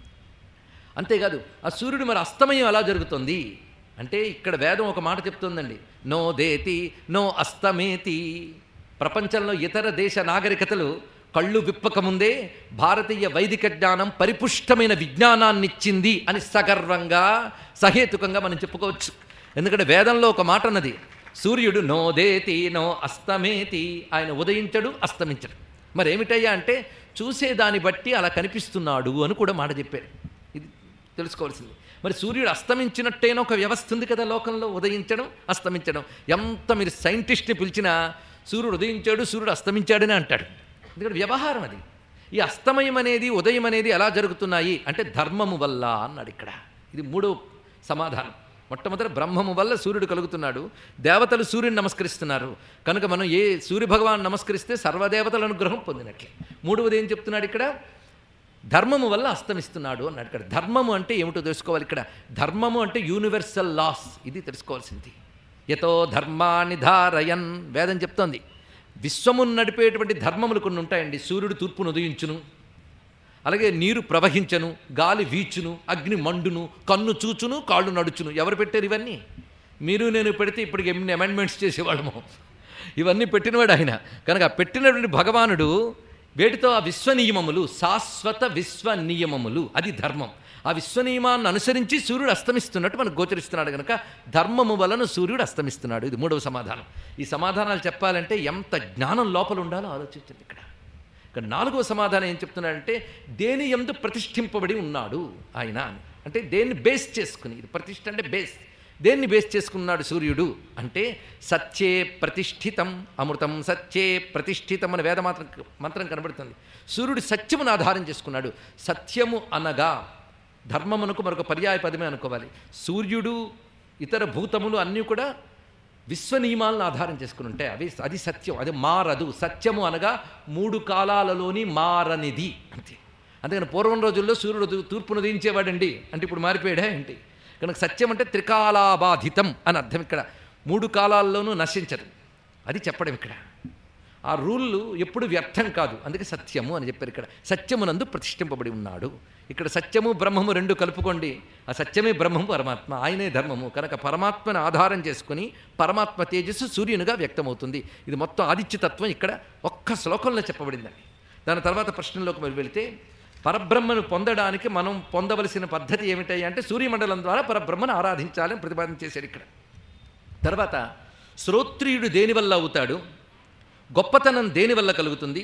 అంతేకాదు ఆ సూర్యుడు మరి అస్తమయం ఎలా జరుగుతుంది అంటే ఇక్కడ వేదం ఒక మాట చెప్తుందండి నో దేతి నో అస్తమేతి ప్రపంచంలో ఇతర దేశ నాగరికతలు కళ్ళు విప్పకముందే భారతీయ వైదిక జ్ఞానం పరిపుష్టమైన విజ్ఞానాన్ని ఇచ్చింది అని సగర్వంగా సహేతుకంగా మనం చెప్పుకోవచ్చు ఎందుకంటే వేదంలో ఒక మాట ఉన్నది సూర్యుడు నోదేతి నో అస్తమేతి ఆయన ఉదయించడు అస్తమించడు మరి ఏమిటయ్యా అంటే చూసేదాన్ని బట్టి అలా కనిపిస్తున్నాడు అని కూడా మాట చెప్పారు ఇది తెలుసుకోవాల్సింది మరి సూర్యుడు అస్తమించినట్టేనా ఒక వ్యవస్థ ఉంది కదా లోకంలో ఉదయించడం అస్తమించడం ఎంత మీరు సైంటిస్ట్ని పిలిచినా సూర్యుడు ఉదయించాడు సూర్యుడు అస్తమించాడని అంటాడు ఎందుకంటే వ్యవహారం అది ఈ అస్తమయం అనేది ఉదయం అనేది ఎలా జరుగుతున్నాయి అంటే ధర్మము వల్ల అన్నాడు ఇక్కడ ఇది మూడో సమాధానం మొట్టమొదటి బ్రహ్మము వల్ల సూర్యుడు కలుగుతున్నాడు దేవతలు సూర్యుని నమస్కరిస్తున్నారు కనుక మనం ఏ సూర్య భగవాన్ నమస్కరిస్తే సర్వదేవతల అనుగ్రహం పొందినట్లే మూడవది ఏం చెప్తున్నాడు ఇక్కడ ధర్మము వల్ల అస్తమిస్తున్నాడు అన్నాడు ఇక్కడ ధర్మము అంటే ఏమిటో తెలుసుకోవాలి ఇక్కడ ధర్మము అంటే యూనివర్సల్ లాస్ ఇది తెలుసుకోవాల్సింది యతో ధర్మాన్ని ధారయన్ వేదం చెప్తోంది విశ్వమును నడిపేటువంటి ధర్మములు కొన్ని ఉంటాయండి సూర్యుడు తూర్పును ఉదయించును అలాగే నీరు ప్రవహించను గాలి వీచును అగ్ని మండును కన్ను చూచును కాళ్ళు నడుచును ఎవరు పెట్టారు ఇవన్నీ మీరు నేను పెడితే ఇప్పటికి ఎన్ని అమెండ్మెంట్స్ చేసేవాళ్ళము ఇవన్నీ పెట్టినవాడు ఆయన కనుక ఆ పెట్టినటువంటి భగవానుడు వేటితో ఆ విశ్వనియమములు శాశ్వత విశ్వ నియమములు అది ధర్మం ఆ విశ్వనియమాన్ని అనుసరించి సూర్యుడు అస్తమిస్తున్నట్టు మనకు గోచరిస్తున్నాడు కనుక ధర్మము వలన సూర్యుడు అస్తమిస్తున్నాడు ఇది మూడవ సమాధానం ఈ సమాధానాలు చెప్పాలంటే ఎంత జ్ఞానం లోపల ఉండాలో ఆలోచించండి ఇక్కడ ఇక్కడ నాలుగవ సమాధానం ఏం చెప్తున్నాడంటే దేని ఎందు ప్రతిష్ఠింపబడి ఉన్నాడు ఆయన అని అంటే దేన్ని బేస్ చేసుకుని ఇది ప్రతిష్ఠ అంటే బేస్ దేన్ని బేస్ చేసుకున్నాడు సూర్యుడు అంటే సత్యే ప్రతిష్ఠితం అమృతం సత్యే ప్రతిష్ఠితం అని వేద మాత్రం మంత్రం కనబడుతుంది సూర్యుడు సత్యమును ఆధారం చేసుకున్నాడు సత్యము అనగా ధర్మమునకు మరొక పర్యాయ పదమే అనుకోవాలి సూర్యుడు ఇతర భూతములు అన్నీ కూడా విశ్వ నియమాలను ఆధారం చేసుకుని ఉంటాయి అవి అది సత్యం అది మారదు సత్యము అనగా మూడు కాలాలలోని మారనిది అంతే అందుకని పూర్వం రోజుల్లో సూర్యుడు తూ- తూర్పును ఉదయించేవాడండి అంటే ఇప్పుడు మారిపోయాడా ఏంటి కనుక సత్యం అంటే త్రికాలాబాధితం అని అర్థం ఇక్కడ మూడు కాలాల్లోనూ నశించదు అది చెప్పడం ఇక్కడ ఆ రూళ్ళు ఎప్పుడు వ్యర్థం కాదు అందుకే సత్యము అని చెప్పారు ఇక్కడ సత్యమునందు ప్రతిష్ఠింపబడి ఉన్నాడు ఇక్కడ సత్యము బ్రహ్మము రెండు కలుపుకోండి ఆ సత్యమే బ్రహ్మము పరమాత్మ ఆయనే ధర్మము కనుక పరమాత్మను ఆధారం చేసుకుని పరమాత్మ తేజస్సు సూర్యునిగా వ్యక్తమవుతుంది ఇది మొత్తం ఆదిత్యతత్వం ఇక్కడ ఒక్క శ్లోకంలో చెప్పబడిందండి దాని తర్వాత ప్రశ్నలోకి మరి వెళితే పరబ్రహ్మను పొందడానికి మనం పొందవలసిన పద్ధతి ఏమిటాయి అంటే సూర్యమండలం ద్వారా పరబ్రహ్మను ఆరాధించాలని ప్రతిపాదన చేశారు ఇక్కడ తర్వాత శ్రోత్రియుడు దేనివల్ల అవుతాడు గొప్పతనం దేనివల్ల కలుగుతుంది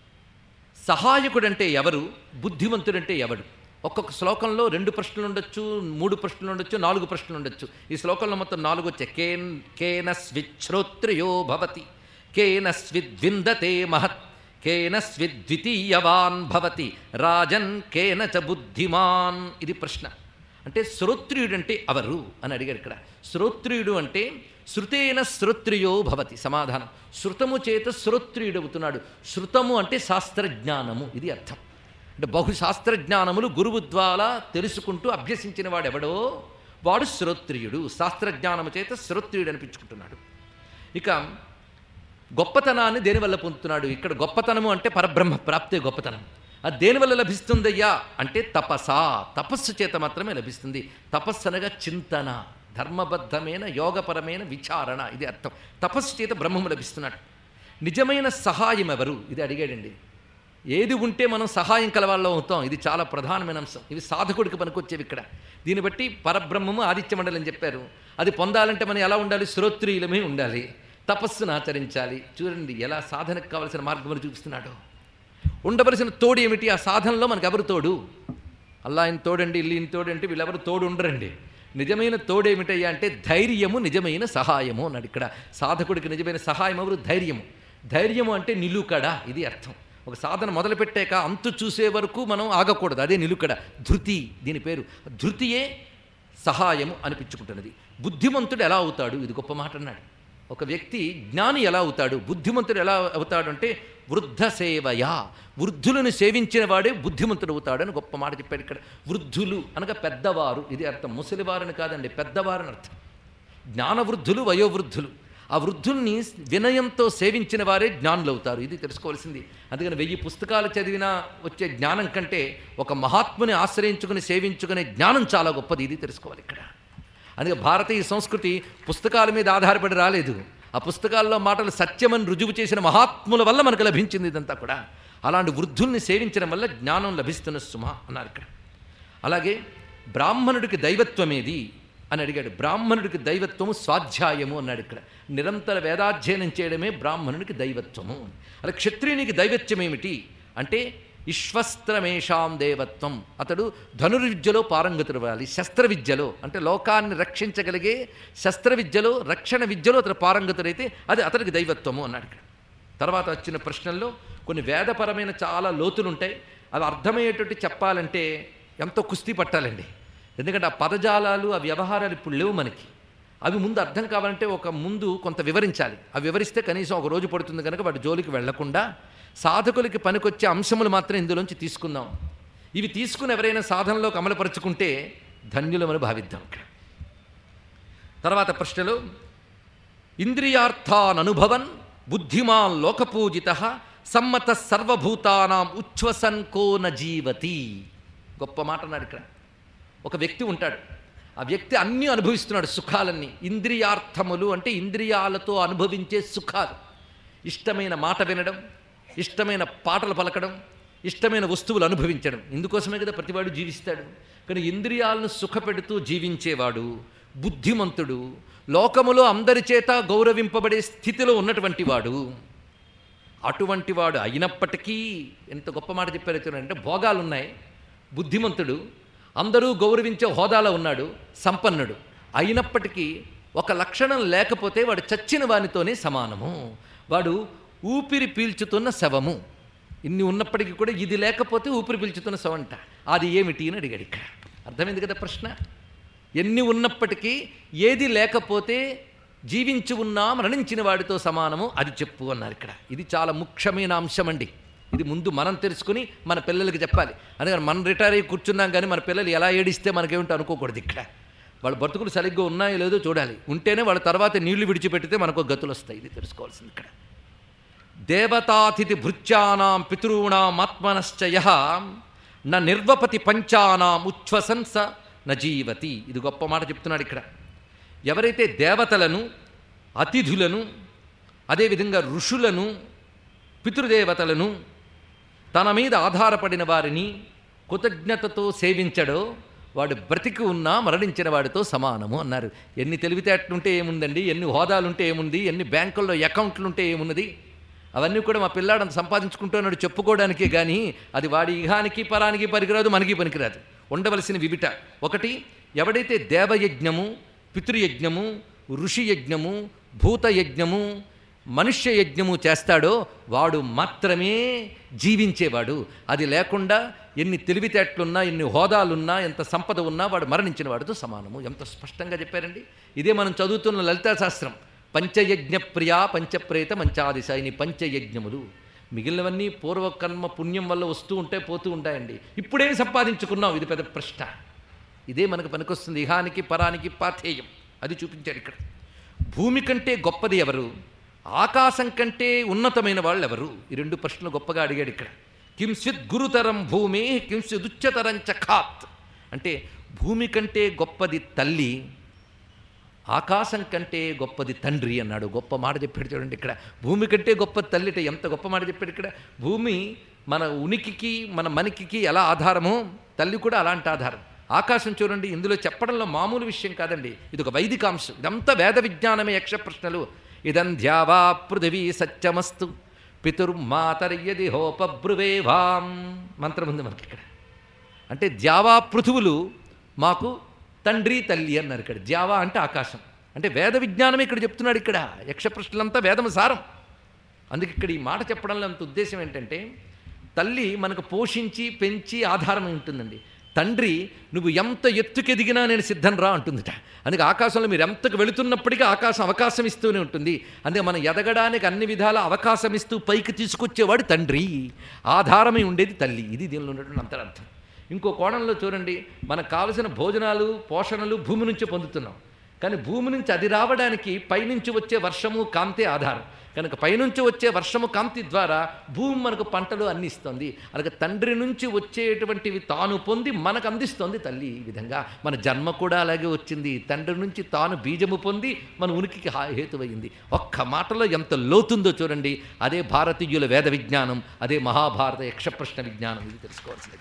సహాయకుడంటే ఎవరు బుద్ధిమంతుడంటే ఎవడు ఒక్కొక్క శ్లోకంలో రెండు ప్రశ్నలు ఉండొచ్చు మూడు ప్రశ్నలు ఉండొచ్చు నాలుగు ప్రశ్నలు ఉండొచ్చు ఈ శ్లోకంలో మొత్తం నాలుగు వచ్చాయి కేన్ కేన స్విచ్ఛ్రోత్రియో భవతి కేన స్విద్విందతే మహత్ కేన స్విద్వితీయవాన్ భవతి రాజన్ కేన చ బుద్ధిమాన్ ఇది ప్రశ్న అంటే శ్రోత్రియుడు అంటే అవరు అని అడిగారు ఇక్కడ శ్రోత్రియుడు అంటే శృతేన శ్రోత్రియో భవతి సమాధానం శృతము చేత శ్రోత్రియుడు అవుతున్నాడు శృతము అంటే శాస్త్రజ్ఞానము ఇది అర్థం అంటే బహు శాస్త్రజ్ఞానములు గురువు ద్వారా తెలుసుకుంటూ అభ్యసించిన వాడెవడో వాడు శ్రోత్రియుడు శాస్త్రజ్ఞానము చేత శ్రోత్రియుడు అనిపించుకుంటున్నాడు ఇక గొప్పతనాన్ని దేనివల్ల పొందుతున్నాడు ఇక్కడ గొప్పతనము అంటే పరబ్రహ్మ ప్రాప్తే గొప్పతనం అది దేనివల్ల లభిస్తుందయ్యా అంటే తపసా తపస్సు చేత మాత్రమే లభిస్తుంది తపస్సు అనగా చింతన ధర్మబద్ధమైన యోగపరమైన విచారణ ఇది అర్థం తపస్సు చేత బ్రహ్మము లభిస్తున్నాడు నిజమైన సహాయం ఎవరు ఇది అడిగాడండి ఏది ఉంటే మనం సహాయం కలవాళ్ళం అవుతాం ఇది చాలా ప్రధానమైన అంశం ఇవి సాధకుడికి పనికొచ్చేవి ఇక్కడ దీన్ని బట్టి పరబ్రహ్మము ఆదిత్య మండలి అని చెప్పారు అది పొందాలంటే మనం ఎలా ఉండాలి శ్రోత్రియులమే ఉండాలి తపస్సును ఆచరించాలి చూడండి ఎలా సాధనకు కావలసిన మార్గములు చూపిస్తున్నాడు ఉండవలసిన తోడు ఏమిటి ఆ సాధనలో మనకు ఎవరు తోడు అల్లా ఆయన తోడండి ఇల్లు ఈయన తోడంటే వీళ్ళెవరు తోడు ఉండరండి నిజమైన తోడు ఏమిటయ్యా అంటే ధైర్యము నిజమైన సహాయము అన్నాడు ఇక్కడ సాధకుడికి నిజమైన సహాయం ఎవరు ధైర్యము ధైర్యము అంటే నిలుకడ ఇది అర్థం ఒక సాధన మొదలుపెట్టాక అంతు చూసే వరకు మనం ఆగకూడదు అదే నిలుకడ ధృతి దీని పేరు ధృతియే సహాయము అనిపించుకుంటున్నది బుద్ధిమంతుడు ఎలా అవుతాడు ఇది గొప్ప మాట అన్నాడు ఒక వ్యక్తి జ్ఞాని ఎలా అవుతాడు బుద్ధిమంతుడు ఎలా అవుతాడు అంటే వృద్ధ సేవయా వృద్ధులను సేవించిన వాడే బుద్ధిమంతుడు అవుతాడు అని గొప్ప మాట చెప్పాడు ఇక్కడ వృద్ధులు అనగా పెద్దవారు ఇది అర్థం ముసలివారని కాదండి పెద్దవారని అర్థం జ్ఞానవృద్ధులు వయోవృద్ధులు ఆ వృద్ధుల్ని వినయంతో సేవించిన వారే జ్ఞానులు అవుతారు ఇది తెలుసుకోవాల్సింది అందుకని వెయ్యి పుస్తకాలు చదివినా వచ్చే జ్ఞానం కంటే ఒక మహాత్ముని ఆశ్రయించుకుని సేవించుకునే జ్ఞానం చాలా గొప్పది ఇది తెలుసుకోవాలి ఇక్కడ అందుకే భారతీయ సంస్కృతి పుస్తకాల మీద ఆధారపడి రాలేదు ఆ పుస్తకాల్లో మాటలు సత్యమని రుజువు చేసిన మహాత్ముల వల్ల మనకు లభించింది ఇదంతా కూడా అలాంటి వృద్ధుల్ని సేవించడం వల్ల జ్ఞానం లభిస్తున్న సుమ అన్నారు ఇక్కడ అలాగే బ్రాహ్మణుడికి దైవత్వమేది అని అడిగాడు బ్రాహ్మణుడికి దైవత్వము స్వాధ్యాయము అన్నాడు ఇక్కడ నిరంతర వేదాధ్యయనం చేయడమే బ్రాహ్మణుడికి దైవత్వము అలా క్షత్రియునికి దైవత్వం ఏమిటి అంటే విశ్వస్త్రమేషాం దేవత్వం అతడు ధనుర్విద్యలో పారంగతుడు అవ్వాలి శస్త్ర విద్యలో అంటే లోకాన్ని రక్షించగలిగే శస్త్ర విద్యలో రక్షణ విద్యలో అతడు పారంగతుడైతే అది అతడికి దైవత్వము అన్నాడు ఇక్కడ తర్వాత వచ్చిన ప్రశ్నల్లో కొన్ని వేదపరమైన చాలా లోతులు ఉంటాయి అవి అర్థమయ్యేటట్టు చెప్పాలంటే ఎంతో కుస్తీ పట్టాలండి ఎందుకంటే ఆ పదజాలాలు ఆ వ్యవహారాలు ఇప్పుడు లేవు మనకి అవి ముందు అర్థం కావాలంటే ఒక ముందు కొంత వివరించాలి అవి వివరిస్తే కనీసం ఒక రోజు పడుతుంది కనుక వాటి జోలికి వెళ్లకుండా సాధకులకి పనికొచ్చే అంశములు మాత్రం ఇందులోంచి తీసుకుందాం ఇవి తీసుకుని ఎవరైనా సాధనలోకి అమలుపరుచుకుంటే ధన్యులమని భావిద్దాం ఇక్కడ తర్వాత ప్రశ్నలో ఇంద్రియార్థాననుభవన్ బుద్ధిమాన్ లోకపూజిత సమ్మత సర్వభూతానాం ఉచ్ఛ్వసన్ కో న జీవతి గొప్ప మాట అన్నాడు ఇక్కడ ఒక వ్యక్తి ఉంటాడు ఆ వ్యక్తి అన్నీ అనుభవిస్తున్నాడు సుఖాలన్నీ ఇంద్రియార్థములు అంటే ఇంద్రియాలతో అనుభవించే సుఖాలు ఇష్టమైన మాట వినడం ఇష్టమైన పాటలు పలకడం ఇష్టమైన వస్తువులు అనుభవించడం ఇందుకోసమే కదా ప్రతివాడు జీవిస్తాడు కానీ ఇంద్రియాలను సుఖపెడుతూ జీవించేవాడు బుద్ధిమంతుడు లోకములో అందరి చేత గౌరవింపబడే స్థితిలో ఉన్నటువంటి వాడు అటువంటి వాడు అయినప్పటికీ ఎంత గొప్ప మాట చెప్పారు చూడండి అంటే భోగాలు ఉన్నాయి బుద్ధిమంతుడు అందరూ గౌరవించే హోదాలో ఉన్నాడు సంపన్నుడు అయినప్పటికీ ఒక లక్షణం లేకపోతే వాడు చచ్చిన వానితోనే సమానము వాడు ఊపిరి పీల్చుతున్న శవము ఇన్ని ఉన్నప్పటికీ కూడా ఇది లేకపోతే ఊపిరి పీల్చుతున్న శవంట అది ఏమిటి అని అడిగాడు ఇక్కడ అర్థమైంది కదా ప్రశ్న ఎన్ని ఉన్నప్పటికీ ఏది లేకపోతే జీవించి ఉన్నా మరణించిన వాడితో సమానము అది చెప్పు అన్నారు ఇక్కడ ఇది చాలా ముఖ్యమైన అంశం అండి ఇది ముందు మనం తెలుసుకుని మన పిల్లలకి చెప్పాలి అందుకని మనం రిటైర్ అయ్యి కూర్చున్నాం కానీ మన పిల్లలు ఎలా ఏడిస్తే మనకేమిటో అనుకోకూడదు ఇక్కడ వాళ్ళ బతుకులు సరిగ్గా ఉన్నాయో లేదో చూడాలి ఉంటేనే వాళ్ళ తర్వాత నీళ్లు విడిచిపెట్టితే మనకు గతులు వస్తాయి ఇది తెలుసుకోవాల్సింది ఇక్కడ దేవతాతిథి భృత్యానాం పితॄణాం ఆత్మనశ్చయ న నిర్వపతి పంచానాం ఉచ్ఛ్వసంస నజీవతి ఇది గొప్ప మాట చెప్తున్నాడు ఇక్కడ ఎవరైతే దేవతలను అతిథులను అదేవిధంగా ఋషులను పితృదేవతలను తన మీద ఆధారపడిన వారిని కృతజ్ఞతతో సేవించడో వాడు బ్రతికి ఉన్నా మరణించిన వాడితో సమానము అన్నారు ఎన్ని తెలివితేటలుంటే ఏముందండి ఎన్ని హోదాలుంటే ఏముంది ఎన్ని బ్యాంకుల్లో అకౌంట్లుంటే ఏమున్నది అవన్నీ కూడా మా పిల్లాడని సంపాదించుకుంటున్నాడు చెప్పుకోవడానికే కానీ అది వాడి ఇహానికి పరానికి పనికిరాదు మనకి పనికిరాదు ఉండవలసిన వివిట ఒకటి ఎవడైతే దేవయజ్ఞము పితృయజ్ఞము ఋషి యజ్ఞము భూతయజ్ఞము మనుష్య యజ్ఞము చేస్తాడో వాడు మాత్రమే జీవించేవాడు అది లేకుండా ఎన్ని తెలివితేటలున్నా ఎన్ని హోదాలున్నా ఎంత సంపద ఉన్నా వాడు మరణించిన వాడితో సమానము ఎంత స్పష్టంగా చెప్పారండి ఇదే మనం చదువుతున్న లలితా శాస్త్రం పంచయజ్ఞ ప్రియా పంచప్రేత మంచాదిశాయిని పంచయజ్ఞములు మిగిలినవన్నీ పూర్వకర్మ పుణ్యం వల్ల వస్తూ ఉంటే పోతూ ఉంటాయండి ఇప్పుడేం సంపాదించుకున్నాం ఇది పెద్ద ప్రశ్న ఇదే మనకు పనికొస్తుంది ఇహానికి పరానికి పాథేయం అది చూపించాడు ఇక్కడ భూమి కంటే గొప్పది ఎవరు ఆకాశం కంటే ఉన్నతమైన వాళ్ళు ఎవరు ఈ రెండు ప్రశ్నలు గొప్పగా అడిగాడు ఇక్కడ కింసిత్ గురుతరం భూమి కింసిత్ ఉచ్చతరం చఖాత్ అంటే భూమి కంటే గొప్పది తల్లి ఆకాశం కంటే గొప్పది తండ్రి అన్నాడు గొప్ప మాట చెప్పాడు చూడండి ఇక్కడ భూమి కంటే గొప్ప తల్లిట ఎంత గొప్ప మాట చెప్పాడు ఇక్కడ భూమి మన ఉనికికి మన మనికికి ఎలా ఆధారమో తల్లి కూడా అలాంటి ఆధారం ఆకాశం చూడండి ఇందులో చెప్పడంలో మామూలు విషయం కాదండి ఇది ఒక వైదికాంశం ఇదంతా వేద విజ్ఞానమే యక్ష ప్రశ్నలు ఇదం ధ్యావా పృథివీ సత్యమస్తు పితుర్మాతర్యది హోపబ్రువేవాం మంత్రం ఉంది మనకి ఇక్కడ అంటే ద్యావా పృథువులు మాకు తండ్రి తల్లి అన్నారు ఇక్కడ ద్యావా అంటే ఆకాశం అంటే వేద విజ్ఞానం ఇక్కడ చెప్తున్నాడు ఇక్కడ యక్ష ప్రశ్నలంతా వేదము సారం అందుకే ఇక్కడ ఈ మాట చెప్పడంలో అంత ఉద్దేశం ఏంటంటే తల్లి మనకు పోషించి పెంచి ఆధారం ఉంటుందండి తండ్రి నువ్వు ఎంత ఎత్తుకెదిగినా నేను సిద్ధం రా అంటుందిట అందుకే ఆకాశంలో మీరు ఎంతకు వెళుతున్నప్పటికీ ఆకాశం అవకాశం ఇస్తూనే ఉంటుంది అందుకే మనం ఎదగడానికి అన్ని విధాల అవకాశం ఇస్తూ పైకి తీసుకొచ్చేవాడు తండ్రి ఆధారమై ఉండేది తల్లి ఇది దీనిలో ఉన్నటువంటి అంతరార్థం ఇంకో కోణంలో చూడండి మనకు కావలసిన భోజనాలు పోషణలు భూమి నుంచి పొందుతున్నాం కానీ భూమి నుంచి అది రావడానికి పైనుంచి వచ్చే వర్షము కాంతే ఆధారం కనుక పైనుంచి వచ్చే వర్షము కాంతి ద్వారా భూమి మనకు పంటలు అన్ని ఇస్తుంది అలాగే తండ్రి నుంచి వచ్చేటువంటివి తాను పొంది మనకు అందిస్తోంది తల్లి ఈ విధంగా మన జన్మ కూడా అలాగే వచ్చింది తండ్రి నుంచి తాను బీజము పొంది మన ఉనికికి హా- హేతువైంది ఒక్క మాటలో ఎంత లోతుందో చూడండి అదే భారతీయుల వేద విజ్ఞానం అదే మహాభారత యక్షప్రశ్న విజ్ఞానం ఇది తెలుసుకోవాల్సినది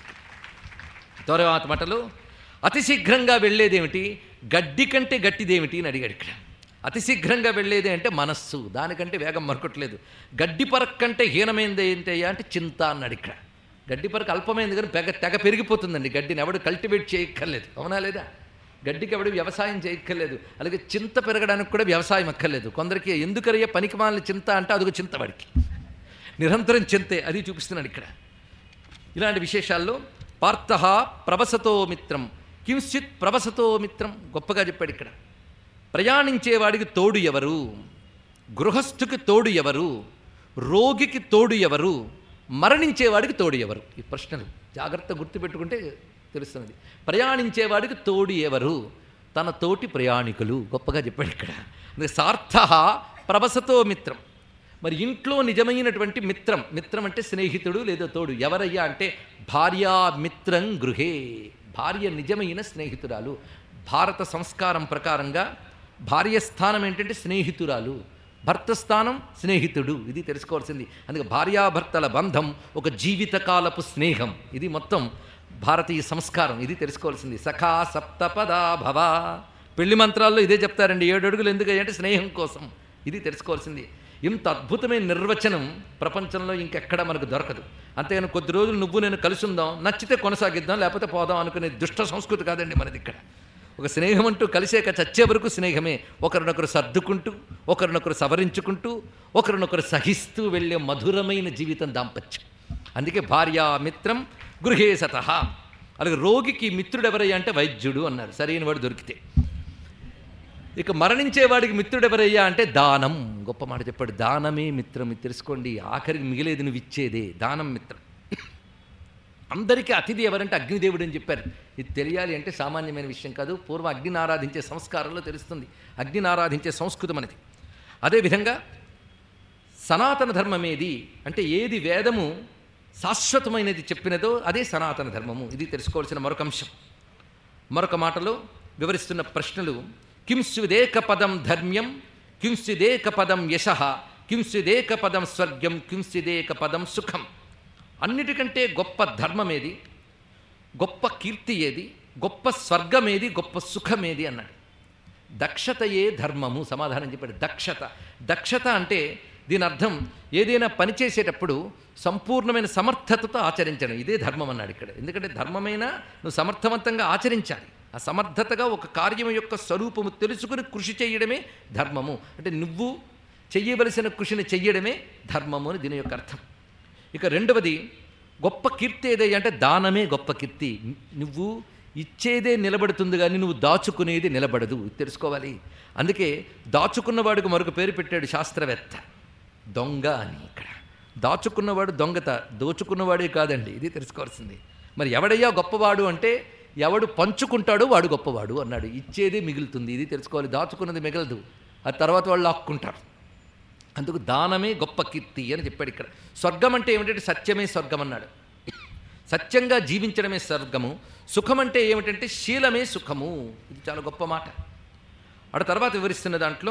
తర్వాత మాటలు అతి శీఘ్రంగా వెళ్ళేదేమిటి గడ్డి కంటే గట్టిదేమిటి అని అడిగాడు ఇక్కడ అతి శీఘ్రంగా వెళ్ళేది అంటే మనస్సు దానికంటే వేగం మరొకట్లేదు గడ్డి పరక్ కంటే హీనమైనది ఏంటయ్యా అంటే చింత అన్నాడు ఇక్కడ గడ్డి పరకు అల్పమైంది కానీ పెగ తెగ పెరిగిపోతుందండి గడ్డిని ఎవడు కల్టివేట్ చేయక్కర్లేదు అవునా లేదా గడ్డికి ఎవడు వ్యవసాయం చేయక్కర్లేదు అలాగే చింత పెరగడానికి కూడా వ్యవసాయం అక్కర్లేదు కొందరికి ఎందుకరయ్యా పనికి మాలిన చింత అంటే అదొక చింత వాడికి నిరంతరం చింతే అది చూపిస్తున్నాడు ఇక్కడ ఇలాంటి విశేషాల్లో పార్థ ప్రవసతో మిత్రం కించిత్ ప్రవసతో మిత్రం గొప్పగా చెప్పాడు ఇక్కడ ప్రయాణించేవాడికి తోడు ఎవరు గృహస్థుకి తోడు ఎవరు రోగికి తోడు ఎవరు మరణించేవాడికి తోడు ఎవరు ఈ ప్రశ్నలు జాగ్రత్త గుర్తుపెట్టుకుంటే తెలుస్తున్నది ప్రయాణించేవాడికి తోడు ఎవరు తన తోటి ప్రయాణికులు గొప్పగా చెప్పాడు ఇక్కడ అందుకే సార్థ ప్రవసతో మిత్రం మరి ఇంట్లో నిజమైనటువంటి మిత్రం మిత్రం అంటే స్నేహితుడు లేదా తోడు ఎవరయ్యా అంటే భార్యా మిత్రం గృహే భార్య నిజమైన స్నేహితురాలు భారత సంస్కారం ప్రకారంగా భార్య స్థానం ఏంటంటే స్నేహితురాలు భర్త స్థానం స్నేహితుడు ఇది తెలుసుకోవాల్సింది అందుకే భార్యాభర్తల బంధం ఒక జీవితకాలపు స్నేహం ఇది మొత్తం భారతీయ సంస్కారం ఇది తెలుసుకోవాల్సింది సఖా సప్తపదా భవ పెళ్లి మంత్రాల్లో ఇదే చెప్తారండి ఏడు అడుగులు ఎందుకు అంటే స్నేహం కోసం ఇది తెలుసుకోవాల్సింది ఇంత అద్భుతమైన నిర్వచనం ప్రపంచంలో ఇంకెక్కడ మనకు దొరకదు అంతేగాని కొద్ది రోజులు నువ్వు నేను కలిసి ఉందాం నచ్చితే కొనసాగిద్దాం లేకపోతే పోదాం అనుకునే దుష్ట సంస్కృతి కాదండి మనది ఇక్కడ ఒక స్నేహం అంటూ కలిసాక చచ్చే వరకు స్నేహమే ఒకరినొకరు సర్దుకుంటూ ఒకరినొకరు సవరించుకుంటూ ఒకరినొకరు సహిస్తూ వెళ్ళే మధురమైన జీవితం దాంపత్యం అందుకే భార్య మిత్రం గృహే సత అలాగే రోగికి మిత్రుడు ఎవరయ్యా అంటే వైద్యుడు అన్నారు సరైన వాడు దొరికితే ఇక మరణించేవాడికి మిత్రుడు ఎవరయ్యా అంటే దానం గొప్ప మాట చెప్పాడు దానమే మిత్రం ఇది తెలుసుకోండి ఆఖరికి మిగిలేది నువ్వు ఇచ్చేదే దానం మిత్రం అందరికీ అతిథి ఎవరంటే అగ్నిదేవుడు అని చెప్పారు ఇది తెలియాలి అంటే సామాన్యమైన విషయం కాదు పూర్వం అగ్నిని ఆరాధించే సంస్కారంలో తెలుస్తుంది అగ్నిని ఆరాధించే సంస్కృతం అనేది అదేవిధంగా సనాతన ధర్మం ఏది అంటే ఏది వేదము శాశ్వతమైనది చెప్పినదో అదే సనాతన ధర్మము ఇది తెలుసుకోవాల్సిన మరొక అంశం మరొక మాటలో వివరిస్తున్న ప్రశ్నలు కింస్యుదేక పదం ధర్మ్యం కింస్యుదేక పదం యశ కింస్యుదేక పదం స్వర్గం కింస్యుదేక పదం సుఖం అన్నిటికంటే గొప్ప ధర్మం ఏది గొప్ప కీర్తి ఏది గొప్ప స్వర్గం ఏది గొప్ప సుఖమేది అన్నాడు దక్షతయే ధర్మము సమాధానం చెప్పాడు దక్షత దక్షత అంటే దీని అర్థం ఏదైనా పని చేసేటప్పుడు సంపూర్ణమైన సమర్థతతో ఆచరించడం ఇదే ధర్మం అన్నాడు ఇక్కడ ఎందుకంటే ధర్మమైన నువ్వు సమర్థవంతంగా ఆచరించాలి ఆ సమర్థతగా ఒక కార్యం యొక్క స్వరూపము తెలుసుకుని కృషి చేయడమే ధర్మము అంటే నువ్వు చెయ్యవలసిన కృషిని చెయ్యడమే ధర్మము అని దీని యొక్క అర్థం ఇక రెండవది గొప్ప కీర్తి ఏదయ్యా అంటే దానమే గొప్ప కీర్తి నువ్వు ఇచ్చేదే నిలబడుతుంది కానీ నువ్వు దాచుకునేది నిలబడదు ఇది తెలుసుకోవాలి అందుకే దాచుకున్నవాడికి మరొక పేరు పెట్టాడు శాస్త్రవేత్త దొంగ అని ఇక్కడ దాచుకున్నవాడు దొంగత దోచుకున్నవాడే కాదండి ఇది తెలుసుకోవాల్సింది మరి ఎవడయ్యా గొప్పవాడు అంటే ఎవడు పంచుకుంటాడో వాడు గొప్పవాడు అన్నాడు ఇచ్చేదే మిగులుతుంది ఇది తెలుసుకోవాలి దాచుకున్నది మిగలదు ఆ తర్వాత వాళ్ళు లాక్కుంటారు అందుకు దానమే గొప్ప కీర్తి అని చెప్పాడు ఇక్కడ స్వర్గం అంటే ఏమిటంటే సత్యమే స్వర్గం అన్నాడు సత్యంగా జీవించడమే స్వర్గము సుఖం అంటే ఏమిటంటే శీలమే సుఖము ఇది చాలా గొప్ప మాట అటు తర్వాత వివరిస్తున్న దాంట్లో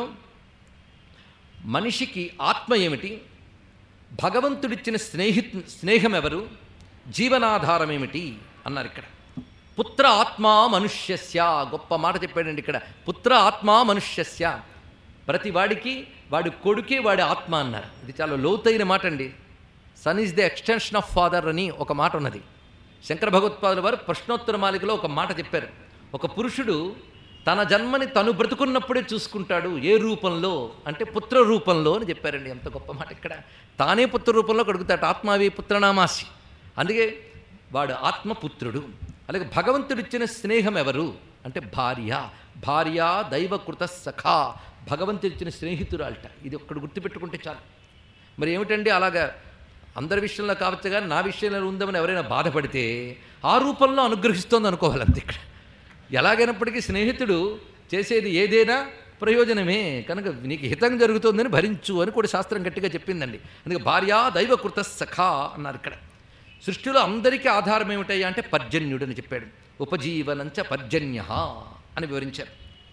మనిషికి ఆత్మ ఏమిటి భగవంతుడిచ్చిన స్నేహి స్నేహం ఎవరు జీవనాధారం ఏమిటి అన్నారు ఇక్కడ పుత్ర ఆత్మ మనుష్యస్య గొప్ప మాట చెప్పాడండి ఇక్కడ పుత్ర ఆత్మ మనుష్యస్య ప్రతి వాడికి వాడి కొడుకే వాడి ఆత్మ అన్నారు ఇది చాలా లోతైన మాట అండి son is the extension of father అని ఒక మాట ఉన్నది శంకర భగవత్పాదుల వారు ప్రశ్నోత్తర మాలికలో ఒక మాట చెప్పారు ఒక పురుషుడు తన జన్మని తను బ్రతుకున్నప్పుడే చూసుకుంటాడు ఏ రూపంలో అంటే పుత్ర రూపంలో అని చెప్పారండి ఎంత గొప్ప మాట ఇక్కడ తానే పుత్ర రూపంలో కడుగుతాడు ఆత్మావి పుత్రనామాసి అందుకే వాడు ఆత్మపుత్రుడు అలాగే భగవంతుడిచ్చిన స్నేహం ఎవరు అంటే భార్య భార్య దైవకృత సఖా భగవంతుడిచ్చిన స్నేహితురాల్ట ఇది ఒక్కడు గుర్తుపెట్టుకుంటే చాలు మరి ఏమిటండి అలాగా అందరి విషయంలో కావచ్చు కానీ నా విషయంలో ఉందామని ఎవరైనా బాధపడితే ఆ రూపంలో అనుగ్రహిస్తోంది అనుకోవాలి అంతే ఇక్కడ ఎలాగైనప్పటికీ స్నేహితుడు చేసేది ఏదైనా ప్రయోజనమే కనుక నీకు హితం జరుగుతోందని భరించు అని కూడా శాస్త్రం గట్టిగా చెప్పిందండి అందుకే భార్య దైవకృత సఖా అన్నారు ఇక్కడ సృష్టిలో అందరికీ ఆధారం ఏమిటయ్యా అంటే పర్జన్యుడు అని చెప్పాడు ఉపజీవనంచ పర్జన్య అని వివరించారు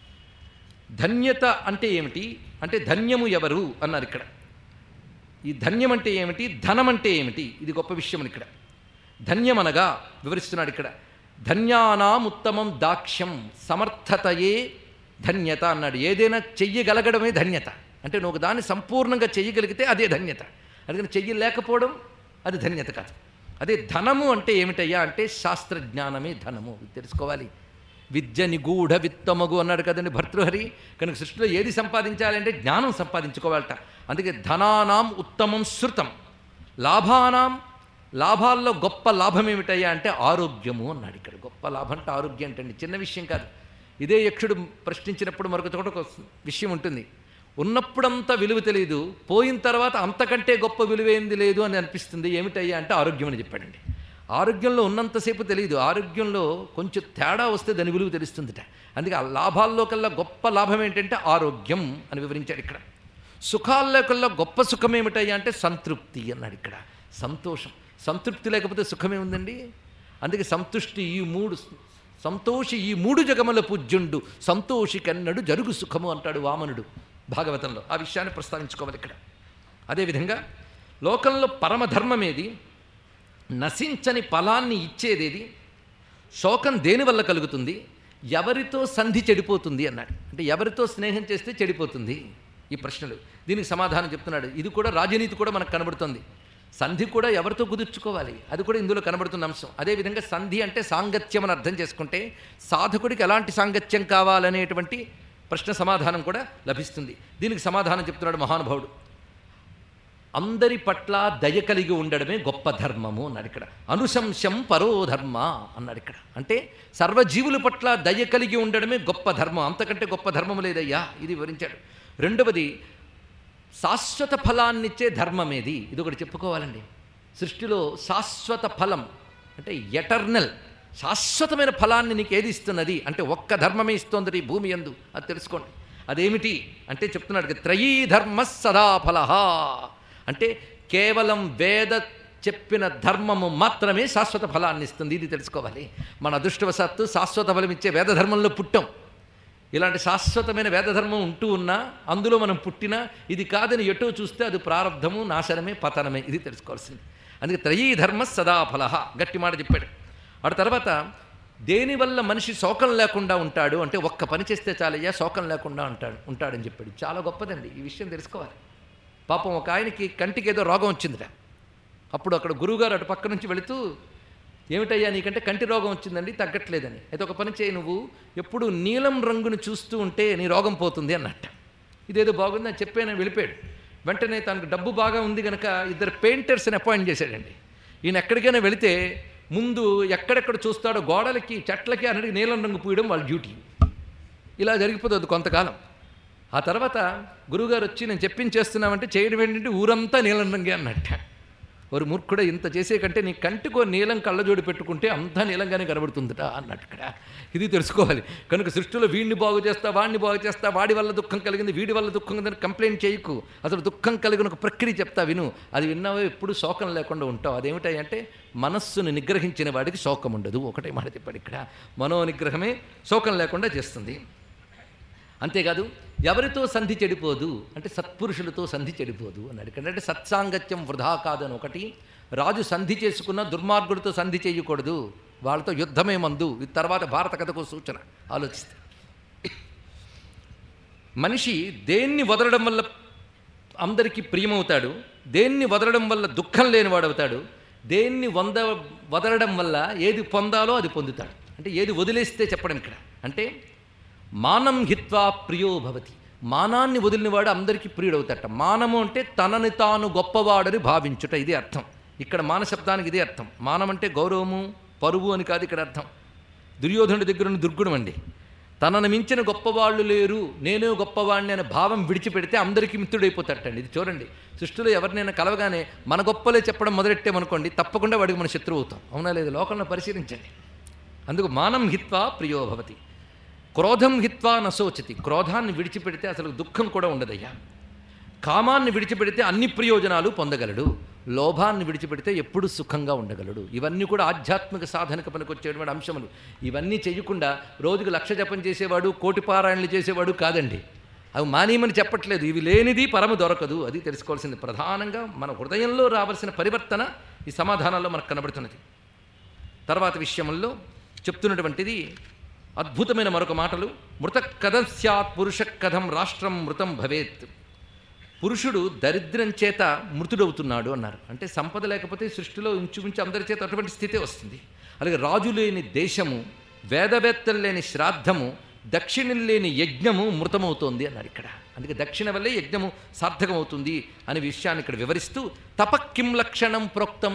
ధన్యత అంటే ఏమిటి అంటే ధన్యము ఎవరు అన్నారు ఇక్కడ ఈ ధన్యం అంటే ఏమిటి ధనం అంటే ఏమిటి ఇది గొప్ప విషయం ఇక్కడ ధన్యమనగా వివరిస్తున్నాడు ఇక్కడ ధన్యానాం ఉత్తమం దాక్ష్యం సమర్థతయే ధన్యత అన్నాడు ఏదైనా చెయ్యగలగడమే ధన్యత అంటే నువ్వు దాన్ని సంపూర్ణంగా చెయ్యగలిగితే అదే ధన్యత అందుకని చెయ్యలేకపోవడం అది ధన్యత కాదు అదే ధనము అంటే ఏమిటయ్యా అంటే శాస్త్రజ్ఞానమే ధనము ఇది తెలుసుకోవాలి విద్య నిగూఢ విత్తమగు అన్నాడు కదండి భర్తృహరి కనుక సృష్టిలో ఏది సంపాదించాలంటే జ్ఞానం సంపాదించుకోవాలట అందుకే ధనానాం ఉత్తమం శృతం లాభానాం లాభాల్లో గొప్ప లాభం ఏమిటయ్యా అంటే ఆరోగ్యము అన్నాడు ఇక్కడ గొప్ప లాభం అంటే ఆరోగ్యం అంటండి చిన్న విషయం కాదు ఇదే యక్షుడు ప్రశ్నించినప్పుడు మరొక చోట ఒక విషయం ఉంటుంది ఉన్నప్పుడంతా విలువ తెలియదు పోయిన తర్వాత అంతకంటే గొప్ప విలువేంది లేదు అని అనిపిస్తుంది ఏమిటయ్యా అంటే ఆరోగ్యం అని చెప్పాడండి ఆరోగ్యంలో ఉన్నంతసేపు తెలియదు ఆరోగ్యంలో కొంచెం తేడా వస్తే దాని విలువ తెలుస్తుందిట అందుకే ఆ లాభాల్లో కల్లా గొప్ప లాభం ఏంటంటే ఆరోగ్యం అని వివరించాడు ఇక్కడ సుఖాల్లో కల్లా గొప్ప సుఖం ఏమిటయ్యా అంటే సంతృప్తి అన్నాడు ఇక్కడ సంతోషం సంతృప్తి లేకపోతే సుఖమే ఉందండి అందుకే సంతుష్టి ఈ మూడు సంతోషి ఈ మూడు జగముల పూజ్యుండు సంతోషి కన్నడు జరుగు సుఖము అంటాడు వామనుడు భాగవతంలో ఆ విషయాన్ని ప్రస్తావించుకోవాలి ఇక్కడ అదేవిధంగా లోకంలో పరమధర్మం ఏది నశించని ఫలాన్ని ఇచ్చేదేది శోకం దేనివల్ల కలుగుతుంది ఎవరితో సంధి చెడిపోతుంది అన్నాడు అంటే ఎవరితో స్నేహం చేస్తే చెడిపోతుంది ఈ ప్రశ్నలు దీనికి సమాధానం చెప్తున్నాడు ఇది కూడా రాజనీతి కూడా మనకు కనబడుతుంది సంధి కూడా ఎవరితో కుదుర్చుకోవాలి అది కూడా ఇందులో కనబడుతున్న అంశం అదేవిధంగా సంధి అంటే సాంగత్యం అని అర్థం చేసుకుంటే సాధకుడికి ఎలాంటి సాంగత్యం కావాలనేటువంటి ప్రశ్న సమాధానం కూడా లభిస్తుంది దీనికి సమాధానం చెప్తున్నాడు మహానుభావుడు అందరి పట్ల దయ కలిగి ఉండడమే గొప్ప ధర్మము అన్నాడు ఇక్కడ అనుశంశం పరో ధర్మ అన్నాడు ఇక్కడ అంటే సర్వజీవుల పట్ల దయ కలిగి ఉండడమే గొప్ప ధర్మం అంతకంటే గొప్ప ధర్మం లేదయ్యా ఇది వివరించాడు రెండవది శాశ్వత ఫలాన్నిచ్చే ధర్మం ఏది ఇది ఒకటి చెప్పుకోవాలండి సృష్టిలో శాశ్వత ఫలం అంటే ఎటర్నల్ శాశ్వతమైన ఫలాన్ని నీకు ఏది ఇస్తున్నది అంటే ఒక్క ధర్మమే ఇస్తోంది ఈ భూమి ఎందు అది తెలుసుకోండి అదేమిటి అంటే చెప్తున్నాడు కదా, త్రయీ ధర్మ సదా ఫలహ అంటే కేవలం వేద చెప్పిన ధర్మము మాత్రమే శాశ్వత ఫలాన్ని ఇస్తుంది ఇది తెలుసుకోవాలి మన అదృష్టవశాత్తు శాశ్వత ఫలం ఇచ్చే వేద ధర్మంలో పుట్టాం ఇలాంటి శాశ్వతమైన వేదధర్మం ఉంటూ ఉన్నా అందులో మనం పుట్టినా ఇది కాదని ఎటో చూస్తే అది ప్రారంధము నాశనమే పతనమే ఇది తెలుసుకోవాల్సింది అందుకే త్రయీ ధర్మ సదా ఫలహ గట్టి మాట చెప్పాడు ఆడ తర్వాత దేనివల్ల మనిషి శోకం లేకుండా ఉంటాడు అంటే ఒక్క పని చేస్తే చాలయ్యా శోకం లేకుండా ఉంటాడు ఉంటాడని చెప్పాడు చాలా గొప్పదండి ఈ విషయం తెలుసుకోవాలి పాపం ఒక ఆయనకి కంటికి ఏదో రోగం వచ్చిందిరా అప్పుడు అక్కడ గురువుగారు అటు పక్క నుంచి వెళుతూ ఏమిటయ్యా నీకంటే కంటి రోగం వచ్చిందండి తగ్గట్లేదని అయితే ఒక పని చేయి నువ్వు ఎప్పుడు నీలం రంగును చూస్తూ ఉంటే నీ రోగం పోతుంది అన్నట్ట ఇదేదో బాగుంది అని చెప్పాను వెళ్ళిపోయాడు వెంటనే తనకు డబ్బు బాగా ఉంది కనుక ఇద్దరు పెయింటర్స్ని అపాయింట్ చేశాడండి ఈయన ఎక్కడికైనా వెళితే ముందు ఎక్కడెక్కడ చూస్తాడో గోడలకి చెట్లకి అన్నిటికీ నీలం రంగు పూయడం వాళ్ళ డ్యూటీ ఇలా జరిగిపోతుంది కొంతకాలం ఆ తర్వాత గురువుగారు వచ్చి నేను చెప్పించేస్తున్నామంటే చేయడం ఏంటంటే ఊరంతా నీలం రంగే అన్నట్ట వారు మూర్ఖుడే ఇంత చేసే కంటే నీ కంటికో నీలం కళ్ళజోడు పెట్టుకుంటే అంతా నీలంగానే కనబడుతుందట అన్నట్టు ఇక్కడ ఇది తెలుసుకోవాలి కనుక సృష్టిలో వీడిని బాగు చేస్తా వాడిని బాగు చేస్తా వాడి వల్ల దుఃఖం కలిగింది వీడి వల్ల దుఃఖం కలిగిందని కంప్లైంట్ చేయకు అసలు దుఃఖం కలిగిన ఒక ప్రక్రియ చెప్తా విను అది విన్నావో ఎప్పుడు శోకం లేకుండా ఉంటావు అదేమిటంటే మనస్సును నిగ్రహించిన వాడికి శోకం ఉండదు ఒకటే మాట చెప్పాడు ఇక్కడ మనో నిగ్రహమే శోకం లేకుండా చేస్తుంది అంతేకాదు ఎవరితో సంధి చెడిపోదు అంటే సత్పురుషులతో సంధి చెడిపోదు అన్నాడు ఇక్కడ అంటే సత్సాంగత్యం వృధా కాదని ఒకటి రాజు సంధి చేసుకున్న దుర్మార్గుడితో సంధి చేయకూడదు వాళ్ళతో యుద్ధమే మందు ఇది తర్వాత భారత కథకు సూచన ఆలోచిస్తే మనిషి దేన్ని వదలడం వల్ల అందరికీ ప్రియమవుతాడు దేన్ని వదలడం వల్ల దుఃఖం లేనివాడవుతాడు దేన్ని వంద వదలడం వల్ల ఏది పొందాలో అది పొందుతాడు అంటే ఏది వదిలేస్తే చెప్పడం ఇక్కడ అంటే మానం హిత్వా ప్రియో భవతి మానాన్ని వదిలినవాడు అందరికీ ప్రియుడవుతాట మానము అంటే తనని తాను గొప్పవాడని భావించుట ఇది అర్థం ఇక్కడ మాన శబ్దానికి ఇదే అర్థం మానం అంటే గౌరవము పరువు అని కాదు ఇక్కడ అర్థం దుర్యోధనుడి దగ్గర ఉన్న దుర్గుణం అండి తనను మించిన గొప్పవాళ్ళు లేరు నేనే గొప్పవాడిని అనే భావం విడిచిపెడితే అందరికీ మిత్రుడైపోతాటండి ఇది చూడండి సృష్టిలో ఎవరినైనా కలవగానే మన గొప్పలే చెప్పడం మొదలెట్టామనుకోండి తప్పకుండా వాడికి మన శత్రువు అవుతాం అవునా లేదు లోకంలో పరిశీలించండి అందుకు మానం హిత్వా ప్రియో భవతి క్రోధం హిత్వా నశోచతి క్రోధాన్ని విడిచిపెడితే అసలు దుఃఖం కూడా ఉండదయ్యా కామాన్ని విడిచిపెడితే అన్ని ప్రయోజనాలు పొందగలడు లోభాన్ని విడిచిపెడితే ఎప్పుడు సుఖంగా ఉండగలడు ఇవన్నీ కూడా ఆధ్యాత్మిక సాధనకు పనికొచ్చేటువంటి అంశములు ఇవన్నీ చేయకుండా రోజుకు లక్ష జపం చేసేవాడు కోటి పారాయణలు చేసేవాడు కాదండి అవి మానేయమని చెప్పట్లేదు ఇవి లేనిది పరమ దొరకదు అది తెలుసుకోవాల్సింది ప్రధానంగా మన హృదయంలో రావాల్సిన పరివర్తన ఈ సమాధానాల్లో మనకు కనబడుతున్నది తర్వాత విషయంలో చెప్తున్నటువంటిది అద్భుతమైన మరొక మాటలు మృత కథం స్యాత్ పురుష కథం రాష్ట్రం మృతం భవేత్ పురుషుడు దరిద్రం చేత మృతుడవుతున్నాడు అన్నారు అంటే సంపద లేకపోతే సృష్టిలో ఇంచుమించు అందరి చేత అటువంటి స్థితే వస్తుంది అలాగే రాజు లేని దేశము వేదవేత్తలు లేని శ్రాద్ధము దక్షిణం లేని యజ్ఞము మృతమవుతోంది అన్నారు ఇక్కడ అందుకే దక్షిణ వల్లే యజ్ఞము సార్థకమవుతుంది అనే విషయాన్ని ఇక్కడ వివరిస్తూ తపక్కిం లక్షణం ప్రోక్తం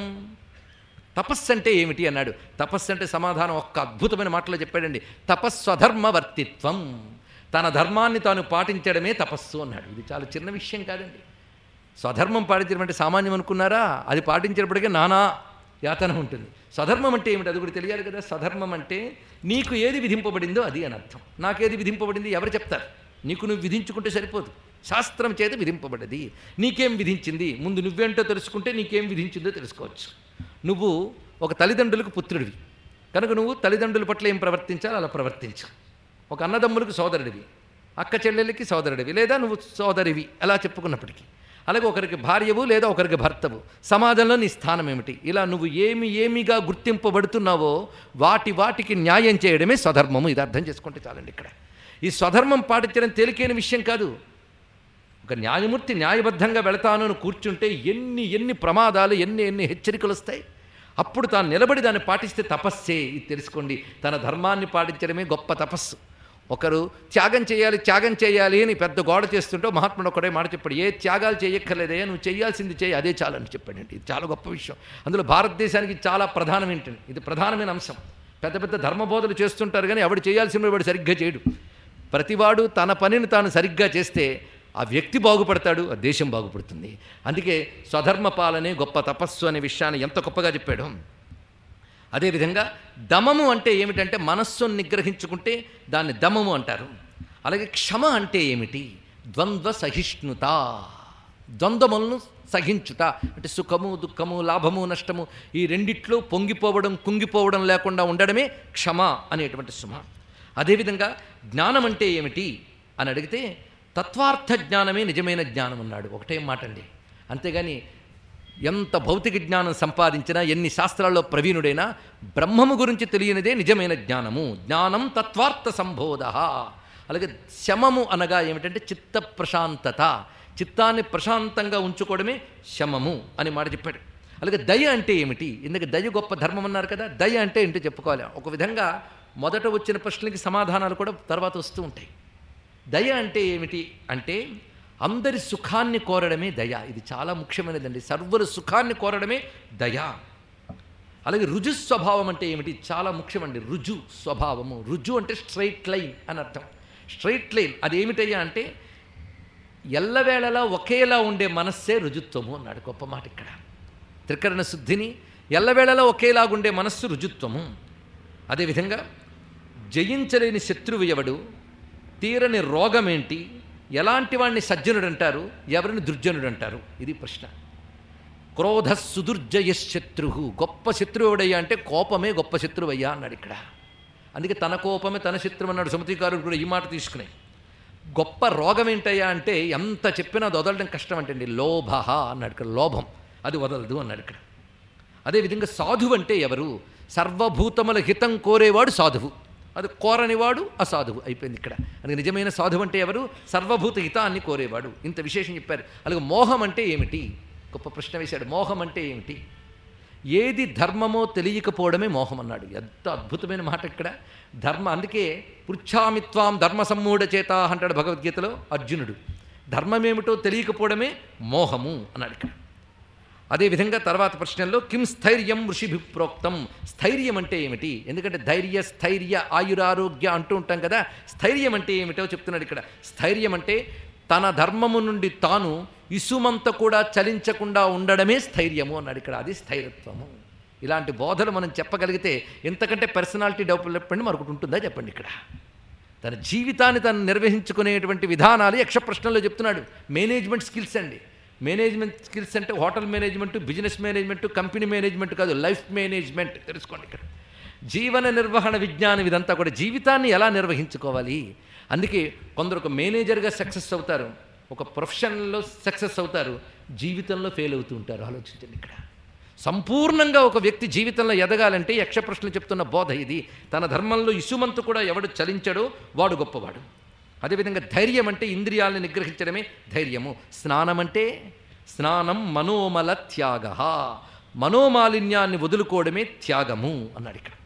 తపస్సు అంటే ఏమిటి అన్నాడు తపస్సు అంటే సమాధానం ఒక్క అద్భుతమైన మాటలో చెప్పాడండి తపస్వధర్మవర్తిత్వం తన ధర్మాన్ని తాను పాటించడమే తపస్సు అన్నాడు ఇది చాలా చిన్న విషయం కాదండి స్వధర్మం పాటించడం అంటే సామాన్యం అనుకున్నారా అది పాటించినప్పటికీ నానా యాతన ఉంటుంది స్వధర్మం అంటే ఏమిటి అది కూడా తెలియాలి కదా స్వధర్మం అంటే నీకు ఏది విధింపబడిందో అది అని అర్థం నాకేది విధింపబడింది ఎవరు చెప్తారు నీకు నువ్వు విధించుకుంటే సరిపోదు శాస్త్రం చేత విధింపబడ్డది నీకేం విధించింది ముందు నువ్వేంటో తెలుసుకుంటే నీకేం విధించిందో తెలుసుకోవచ్చు నువ్వు ఒక తల్లిదండ్రులకు పుత్రుడివి కనుక నువ్వు తల్లిదండ్రుల పట్ల ఏం ప్రవర్తించాలో అలా ప్రవర్తించు ఒక అన్నదమ్ములకు సోదరుడివి అక్క చెల్లెలకి సోదరుడివి లేదా నువ్వు సోదరివి అలా చెప్పుకున్నప్పటికీ అలాగే ఒకరికి భార్యవు లేదా ఒకరికి భర్తవు సమాజంలో నీ స్థానం ఏమిటి ఇలా నువ్వు ఏమి ఏమిగా గుర్తింపబడుతున్నావో వాటి వాటికి న్యాయం చేయడమే స్వధర్మము ఇది అర్థం చేసుకుంటే చాలండి ఇక్కడ ఈ స్వధర్మం పాటించడం తేలికైన విషయం కాదు ఒక న్యాయమూర్తి న్యాయబద్ధంగా వెళతాను అని కూర్చుంటే ఎన్ని ఎన్ని ప్రమాదాలు ఎన్ని ఎన్ని హెచ్చరికలు వస్తాయి అప్పుడు తాను నిలబడి దాన్ని పాటిస్తే తపస్సే ఇది తెలుసుకోండి తన ధర్మాన్ని పాటించడమే గొప్ప తపస్సు ఒకరు త్యాగం చేయాలి త్యాగం చేయాలి అని పెద్ద గోడ చేస్తుంటే మహాత్ముడు ఒకటే మాట చెప్పాడు ఏ త్యాగాలు చేయక్కర్లేదే నువ్వు చేయాల్సింది చేయి అదే చాలని చెప్పాడండి ఇది చాలా గొప్ప విషయం అందులో భారతదేశానికి చాలా ప్రధానం ఏంటండి ఇది ప్రధానమైన అంశం పెద్ద పెద్ద ధర్మబోధలు చేస్తుంటారు కానీ ఎవడు చేయాల్సిన వాడు సరిగ్గా చేయడు ప్రతివాడు తన పనిని తాను సరిగ్గా చేస్తే ఆ వ్యక్తి బాగుపడతాడు ఆ దేశం బాగుపడుతుంది అందుకే స్వధర్మ పాలనే గొప్ప తపస్సు అనే విషయాన్ని ఎంత గొప్పగా చెప్పాడు అదేవిధంగా దమము అంటే ఏమిటంటే మనస్సును నిగ్రహించుకుంటే దాన్ని దమము అంటారు అలాగే క్షమ అంటే ఏమిటి ద్వంద్వ సహిష్ణుత ద్వంద్వములను సహించుట అంటే సుఖము దుఃఖము లాభము నష్టము ఈ రెండిట్లో పొంగిపోవడం కుంగిపోవడం లేకుండా ఉండడమే క్షమ అనేటువంటి సుమ అదేవిధంగా జ్ఞానం అంటే ఏమిటి అని అడిగితే తత్వార్థ జ్ఞానమే నిజమైన జ్ఞానం అన్నాడు ఒకటే మాట అండి అంతేగాని ఎంత భౌతిక జ్ఞానం సంపాదించినా ఎన్ని శాస్త్రాల్లో ప్రవీణుడైనా బ్రహ్మము గురించి తెలియనిదే నిజమైన జ్ఞానము జ్ఞానం తత్వార్థ సంబోధ అలాగే శమము అనగా ఏమిటంటే చిత్త ప్రశాంతత చిత్తాన్ని ప్రశాంతంగా ఉంచుకోవడమే శమము అని మాట చెప్పాడు అలాగే దయ అంటే ఏమిటి ఎందుకంటే దయ గొప్ప ధర్మం అన్నారు కదా దయ అంటే ఏంటో చెప్పుకోవాలి ఒక విధంగా మొదట వచ్చిన ప్రశ్నలకి సమాధానాలు కూడా తర్వాత వస్తూ ఉంటాయి దయ అంటే ఏమిటి అంటే అందరి సుఖాన్ని కోరడమే దయ ఇది చాలా ముఖ్యమైనదండి సర్వుల సుఖాన్ని కోరడమే దయ అలాగే రుజు స్వభావం అంటే ఏమిటి చాలా ముఖ్యమండి రుజు స్వభావము రుజు అంటే స్ట్రైట్ లైన్ అని అర్థం స్ట్రైట్ లైన్ అది ఏమిటయ్యా అంటే ఎల్లవేళలా ఒకేలా ఉండే మనస్సే రుజుత్వము అన్నాడు గొప్ప మాట ఇక్కడ త్రికరణ శుద్ధిని ఎల్లవేళలా ఒకేలాగుండే మనస్సు రుజుత్వము అదేవిధంగా జయించలేని శత్రువు ఎవడు తీరని రోగమేంటి ఎలాంటి వాడిని సజ్జనుడు అంటారు ఎవరిని దుర్జనుడు అంటారు ఇది ప్రశ్న క్రోధ సుదుర్జయ శత్రు గొప్ప శత్రువు ఎవడయ్యా అంటే కోపమే గొప్ప శత్రువు అయ్యా అన్నాడు ఇక్కడ అందుకే తన కోపమే తన శత్రువు అన్నాడు సుమతికారుడు కూడా ఈ మాట తీసుకునే గొప్ప రోగం ఏంటయ్యా అంటే ఎంత చెప్పినా అది వదలడం కష్టం అంటే లోభ అన్నాడు ఇక్కడ లోభం అది వదలదు అన్నాడు ఇక్కడ అదేవిధంగా సాధువు అంటే ఎవరు సర్వభూతముల హితం కోరేవాడు సాధువు అది కోరనివాడు అసాధువు అయిపోయింది ఇక్కడ అది నిజమైన సాధువు అంటే ఎవరు సర్వభూత హితాన్ని కోరేవాడు ఇంత విశేషం చెప్పారు అలాగే మోహం అంటే ఏమిటి గొప్ప ప్రశ్న వేశాడు మోహం అంటే ఏమిటి ఏది ధర్మమో తెలియకపోవడమే మోహం అన్నాడు ఎంత అద్భుతమైన మాట ఇక్కడ ధర్మ అందుకే పృచ్ఛామిత్వాం ధర్మ సమ్మూఢ చేత అంటాడు భగవద్గీతలో అర్జునుడు ధర్మమేమిటో తెలియకపోవడమే మోహము అన్నాడు ఇక్కడ అదేవిధంగా తర్వాత ప్రశ్నల్లో కిం స్థైర్యం ఋషిభి ప్రోక్తం స్థైర్యం అంటే ఏమిటి ఎందుకంటే ధైర్య స్థైర్య ఆయురారోగ్య అంటూ ఉంటాం కదా స్థైర్యం అంటే ఏమిటో చెప్తున్నాడు ఇక్కడ స్థైర్యం అంటే తన ధర్మము నుండి తాను ఇసుమంత కూడా చలించకుండా ఉండడమే స్థైర్యము అన్నాడు ఇక్కడ అది స్థైరత్వము ఇలాంటి బోధలు మనం చెప్పగలిగితే ఎంతకంటే పర్సనాలిటీ డెవలప్మెంట్ మరొకటి ఉంటుందా చెప్పండి ఇక్కడ తన జీవితాన్ని తను నిర్వహించుకునేటువంటి విధానాలు యక్ష ప్రశ్నలో చెప్తున్నాడు మేనేజ్మెంట్ స్కిల్స్ అండి మేనేజ్మెంట్ స్కిల్స్ అంటే hotel management business management company management కాదు లైఫ్ మేనేజ్మెంట్ తెలుసుకోండి ఇక్కడ జీవన నిర్వహణ విజ్ఞానం ఇదంతా కూడా జీవితాన్ని ఎలా నిర్వహించుకోవాలి అందుకే కొందరు ఒక మేనేజర్గా సక్సెస్ అవుతారు ఒక ప్రొఫెషన్లో సక్సెస్ అవుతారు జీవితంలో ఫెయిల్ అవుతూ ఉంటారు ఆలోచించండి ఇక్కడ సంపూర్ణంగా ఒక వ్యక్తి జీవితంలో ఎదగాలంటే యక్ష ప్రశ్నలు చెప్తున్న బోధ ఇది తన ధర్మంలో ఇసుమంతు కూడా ఎవడు చలించడో వాడు గొప్పవాడు అదేవిధంగా ధైర్యం అంటే ఇంద్రియాలను నిగ్రహించడమే ధైర్యము స్నానం అంటే స్నానం మనోమల త్యాగ మనోమాలిన్యాన్ని వదులుకోవడమే త్యాగము అన్నాడు ఇక్కడ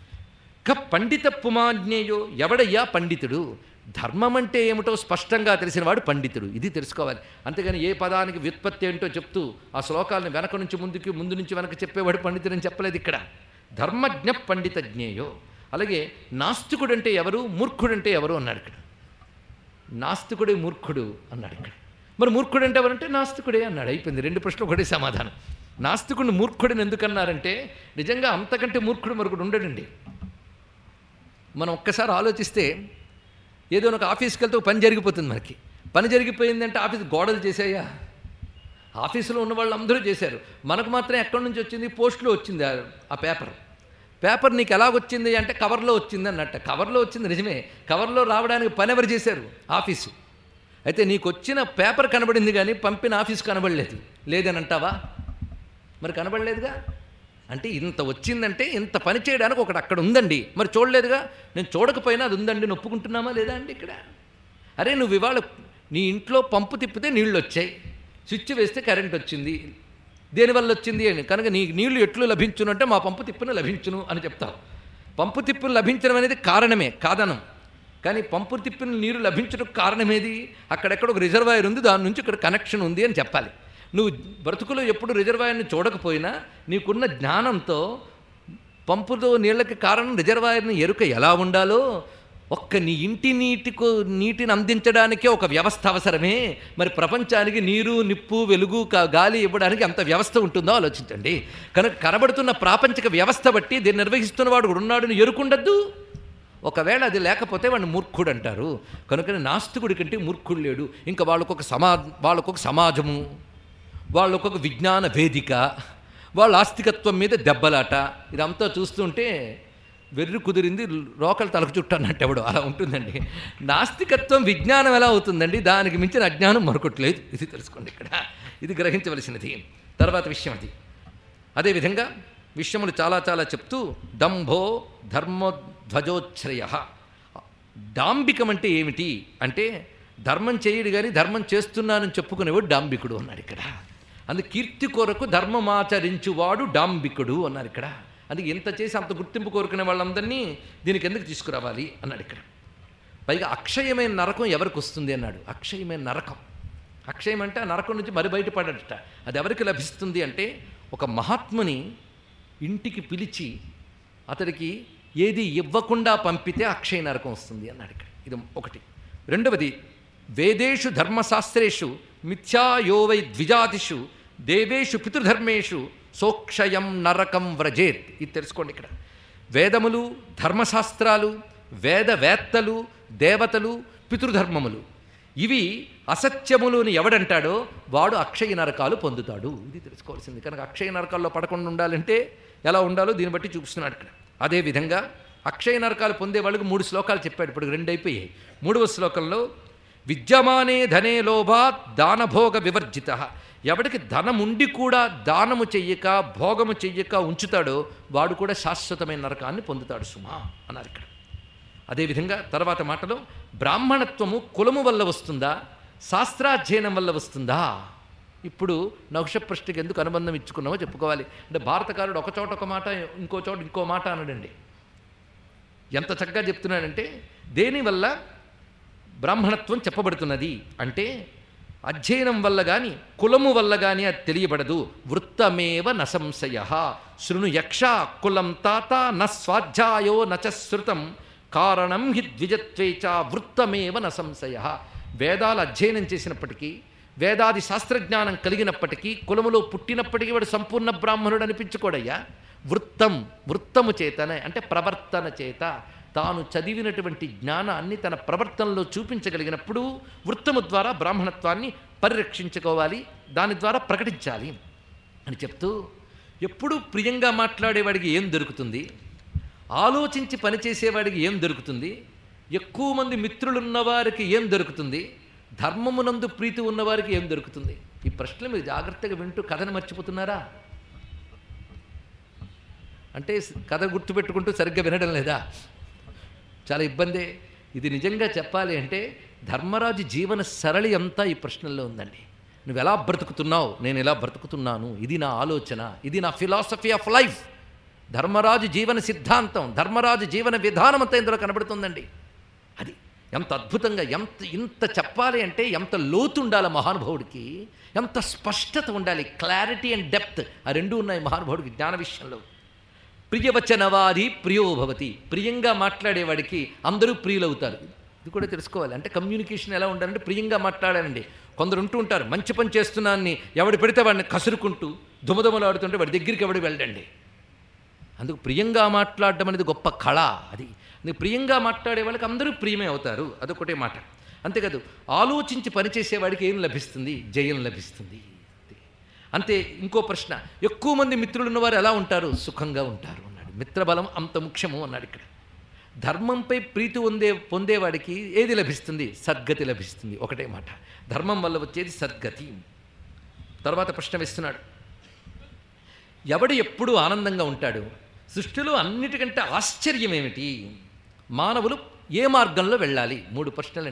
క పండిత పుమాజ్ఞేయో ఎవడయ్యా పండితుడు ధర్మం అంటే ఏమిటో స్పష్టంగా తెలిసినవాడు పండితుడు ఇది తెలుసుకోవాలి అంతేగాని ఏ పదానికి వ్యుత్పత్తి ఏంటో చెప్తూ ఆ శ్లోకాలను వెనక నుంచి ముందుకి ముందు నుంచి వెనక చెప్పేవాడు పండితుడని చెప్పలేదు ఇక్కడ ధర్మజ్ఞ పండిత జ్ఞేయో అలాగే నాస్తికుడు అంటే ఎవరు మూర్ఖుడు అంటే ఎవరు అన్నాడు ఇక్కడ నాస్తికుడే మూర్ఖుడు అన్నాడు ఇక్కడ మరి మూర్ఖుడు అంటే ఎవరంటే నాస్తికుడే అన్నాడు అయిపోయింది రెండు ప్రశ్నలు ఒకటే సమాధానం నాస్తికుడిని మూర్ఖుడిని ఎందుకన్నారంటే నిజంగా అంతకంటే మూర్ఖుడు మరొకడు ఉండడండి మనం ఒక్కసారి ఆలోచిస్తే ఏదో ఒక ఆఫీస్కి వెళ్తే ఒక పని జరిగిపోతుంది మనకి పని జరిగిపోయిందంటే ఆఫీస్ గోడలు చేసాయా ఆఫీసులో ఉన్న వాళ్ళు అందరూ చేశారు మనకు మాత్రం ఎక్కడి నుంచి వచ్చింది పోస్ట్లో వచ్చింది ఆ- ఆ పేపర్ పేపర్ నీకు ఎలాగొచ్చింది అంటే కవర్లో వచ్చింది అన్నట్ట కవర్లో వచ్చింది నిజమే కవర్లో రావడానికి పని ఎవరు చేశారు ఆఫీసు అయితే నీకు వచ్చిన పేపర్ కనబడింది కానీ పంపిన ఆఫీస్ కనబడలేదు లేదని అంటావా మరి కనబడలేదుగా అంటే ఇంత వచ్చిందంటే ఇంత పని చేయడానికి ఒకటి అక్కడ ఉందండి మరి చూడలేదుగా నేను చూడకపోయినా అది ఉందండి అని ఒప్పుకుంటున్నామా లేదా అండి ఇక్కడ అరే నువ్వు ఇవాళ నీ ఇంట్లో పంపు తిప్పితే నీళ్ళు వచ్చాయి స్విచ్ వేస్తే కరెంట్ వచ్చింది దేనివల్ల వచ్చింది అని కనుక నీ నీళ్లు ఎట్లు లభించును అంటే మా పంపు తిప్పును లభించును అని చెప్తావు పంపు తిప్పును లభించడం అనేది కారణమే కాదనం కానీ పంపు తిప్పిన నీరు లభించడం కారణమేది అక్కడెక్కడ ఒక రిజర్వాయర్ ఉంది దాని నుంచి ఇక్కడ కనెక్షన్ ఉంది అని చెప్పాలి నువ్వు బ్రతుకులో ఎప్పుడు రిజర్వాయర్ని చూడకపోయినా నీకున్న జ్ఞానంతో పంపుతో నీళ్ళకి కారణం రిజర్వాయర్ని ఎరుక ఎలా ఉండాలో ఒక్క నీ ఇంటి నీటికు నీటిని అందించడానికే ఒక వ్యవస్థ అవసరమే మరి ప్రపంచానికి నీరు నిప్పు వెలుగు కా- గాలి ఇవ్వడానికి అంత వ్యవస్థ ఉంటుందో ఆలోచించండి కనుక కనబడుతున్న ప్రాపంచిక వ్యవస్థ బట్టి దీన్ని నిర్వహిస్తున్నవాడు కూడా ఉన్నాడని ఎరుకుండద్దు ఒకవేళ అది లేకపోతే వాడిని మూర్ఖుడు అంటారు కనుక నాస్తికుడి కంటే మూర్ఖుడు లేడు ఇంకా వాళ్ళకొక సమా వాళ్ళకొక సమాజము వాళ్ళకొక విజ్ఞాన వేదిక వాళ్ళ ఆస్తికత్వం మీద దెబ్బలాట ఇదంతా చూస్తుంటే వెర్రి కుదిరింది రోకలు తలకు చుట్టూ అన్నట్టు ఎవడు అలా ఉంటుందండి నాస్తికత్వం విజ్ఞానం ఎలా అవుతుందండి దానికి మించిన అజ్ఞానం మరొకట్లేదు ఇది తెలుసుకోండి ఇక్కడ ఇది గ్రహించవలసినది తర్వాత విషయం అది అదేవిధంగా విషయములు చాలా చాలా చెప్తూ దంభో ధర్మధ్వజోచ్ఛ్రయ డాంబికం అంటే ఏమిటి అంటే ధర్మం చేయడు కానీ ధర్మం చేస్తున్నానని చెప్పుకునేవాడు డాంబికుడు అన్నాడు ఇక్కడ అందుకే కీర్తి కొరకు ధర్మమాచరించువాడు డాంబికుడు అన్నారు ఇక్కడ అందుకే ఇంత చేసి అంత గుర్తింపు కోరుకునే వాళ్ళందరినీ దీనికి ఎందుకు తీసుకురావాలి అన్నాడు ఇక్కడ పైగా అక్షయమైన నరకం ఎవరికి వస్తుంది అన్నాడు అక్షయమైన నరకం అక్షయం అంటే ఆ నరకం నుంచి మరి బయటపడట అది ఎవరికి లభిస్తుంది అంటే ఒక మహాత్ముని ఇంటికి పిలిచి అతడికి ఏది ఇవ్వకుండా పంపితే అక్షయ నరకం వస్తుంది అన్నాడు ఇక్కడ ఇది ఒకటి రెండవది వేదేషు ధర్మశాస్త్రేషు మిథ్యాయో వై ద్విజాతిషు దేవేషు పితృధర్మేషు సోక్షయం నరకం వ్రజేత్ ఇది తెలుసుకోండి ఇక్కడ వేదములు ధర్మశాస్త్రాలు వేదవేత్తలు దేవతలు పితృధర్మములు ఇవి అసత్యములు ఎవడంటాడో వాడు అక్షయ నరకాలు పొందుతాడు ఇది తెలుసుకోవాల్సింది కనుక అక్షయ నరకాల్లో పడకుండా ఉండాలంటే ఎలా ఉండాలో దీన్ని బట్టి చూపిస్తున్నాడు ఇక్కడ అదేవిధంగా అక్షయ నరకాలు పొందే వాళ్ళకి మూడు శ్లోకాలు చెప్పాడు ఇప్పుడు రెండు అయిపోయాయి మూడవ శ్లోకంలో విద్యమానే ధనే లోభాత్ దానభోగ వివర్జిత ఎవడికి ధనముండి కూడా దానము చెయ్యక భోగము చెయ్యక ఉంచుతాడో వాడు కూడా శాశ్వతమైన నరకాన్ని పొందుతాడు సుమా అన్నారు ఇక్కడ అదేవిధంగా తర్వాత మాటలో బ్రాహ్మణత్వము కులము వల్ల వస్తుందా శాస్త్రాధ్యయనం వల్ల వస్తుందా ఇప్పుడు నక్షప్రష్టికి ఎందుకు అనుబంధం ఇచ్చుకున్నామో చెప్పుకోవాలి అంటే భారతకారుడు ఒక చోట ఒక మాట ఇంకో చోట ఇంకో మాట అనడండి ఎంత చక్కగా చెప్తున్నాడంటే దేనివల్ల బ్రాహ్మణత్వం చెప్పబడుతున్నది అంటే అధ్యయనం వల్ల కానీ కులము వల్ల కానీ అది తెలియబడదు వృత్తమేవ న సంశయ శృణు యక్ష కులం తాత న స్వాధ్యాయో నచ శృతం కారణం హి ద్విజత్వేచ వృత్తమేవ న సంశయ వేదాలు అధ్యయనం చేసినప్పటికీ వేదాది శాస్త్రజ్ఞానం కలిగినప్పటికీ కులములో పుట్టినప్పటికీ వాడు సంపూర్ణ బ్రాహ్మణుడు అనిపించుకోడయ్యా వృత్తం వృత్తము చేతనే అంటే ప్రవర్తన చేత తాను చదివినటువంటి జ్ఞానాన్ని తన ప్రవర్తనలో చూపించగలిగినప్పుడు వృత్తము ద్వారా బ్రాహ్మణత్వాన్ని పరిరక్షించుకోవాలి దాని ద్వారా ప్రకటించాలి అని చెప్తూ ఎప్పుడూ ప్రియంగా మాట్లాడేవాడికి ఏం దొరుకుతుంది ఆలోచించి పనిచేసేవాడికి ఏం దొరుకుతుంది ఎక్కువ మంది మిత్రులున్నవారికి ఏం దొరుకుతుంది ధర్మమునందు ప్రీతి ఉన్నవారికి ఏం దొరుకుతుంది ఈ ప్రశ్నలు మీరు జాగ్రత్తగా వింటూ కథను మర్చిపోతున్నారా అంటే కథ గుర్తుపెట్టుకుంటూ సరిగ్గా వినడం లేదా చాలా ఇబ్బందే ఇది నిజంగా చెప్పాలి అంటే ధర్మరాజు జీవన సరళి అంతా ఈ ప్రశ్నల్లో ఉందండి నువ్వు ఎలా బ్రతుకుతున్నావు నేను ఎలా బ్రతుకుతున్నాను ఇది నా ఆలోచన ఇది నా ఫిలాసఫీ ఆఫ్ లైఫ్ ధర్మరాజు జీవన సిద్ధాంతం ధర్మరాజు జీవన విధానం అంతా ఇందులో కనబడుతుందండి అది ఎంత అద్భుతంగా ఎంత ఇంత చెప్పాలి అంటే ఎంత లోతు ఉండాలి మహానుభావుడికి ఎంత స్పష్టత ఉండాలి క్లారిటీ అండ్ డెప్త్ ఆ రెండు ఉన్నాయి మహానుభావుడికి జ్ఞాన విషయంలో ప్రియవచనవాది ప్రియో భవతి ప్రియంగా మాట్లాడేవాడికి అందరూ ప్రియులవుతారు ఇది కూడా తెలుసుకోవాలి అంటే కమ్యూనికేషన్ ఎలా ఉండాలంటే ప్రియంగా మాట్లాడాలండి కొందరు ఉంటూ ఉంటారు మంచి పని చేస్తున్నాన్ని ఎవడు పెడితే వాడిని కసురుకుంటూ దుమదుమలాడుతుంటే వాడి దగ్గరికి ఎవడు వెళ్ళండి అందుకు ప్రియంగా మాట్లాడడం అనేది గొప్ప కళ అది అందుకు ప్రియంగా మాట్లాడే వాళ్ళకి అందరూ ప్రియమే అవుతారు అదొకటే మాట అంతేకాదు ఆలోచించి పనిచేసేవాడికి ఏం లభిస్తుంది జయం లభిస్తుంది అంతే ఇంకో ప్రశ్న ఎక్కువ మంది మిత్రులు ఉన్నవారు ఎలా ఉంటారు సుఖంగా ఉంటారు అన్నాడు మిత్రబలం అంత ముఖ్యము అన్నాడు ఇక్కడ ధర్మంపై ప్రీతి పొందే పొందేవాడికి ఏది లభిస్తుంది సద్గతి లభిస్తుంది ఒకటే మాట ధర్మం వల్ల వచ్చేది సద్గతి తర్వాత ప్రశ్న వేస్తున్నాడు ఎవడు ఎప్పుడూ ఆనందంగా ఉంటాడు సృష్టిలో అన్నిటికంటే ఆశ్చర్యం ఏమిటి మానవులు ఏ మార్గంలో వెళ్ళాలి మూడు ప్రశ్నలండి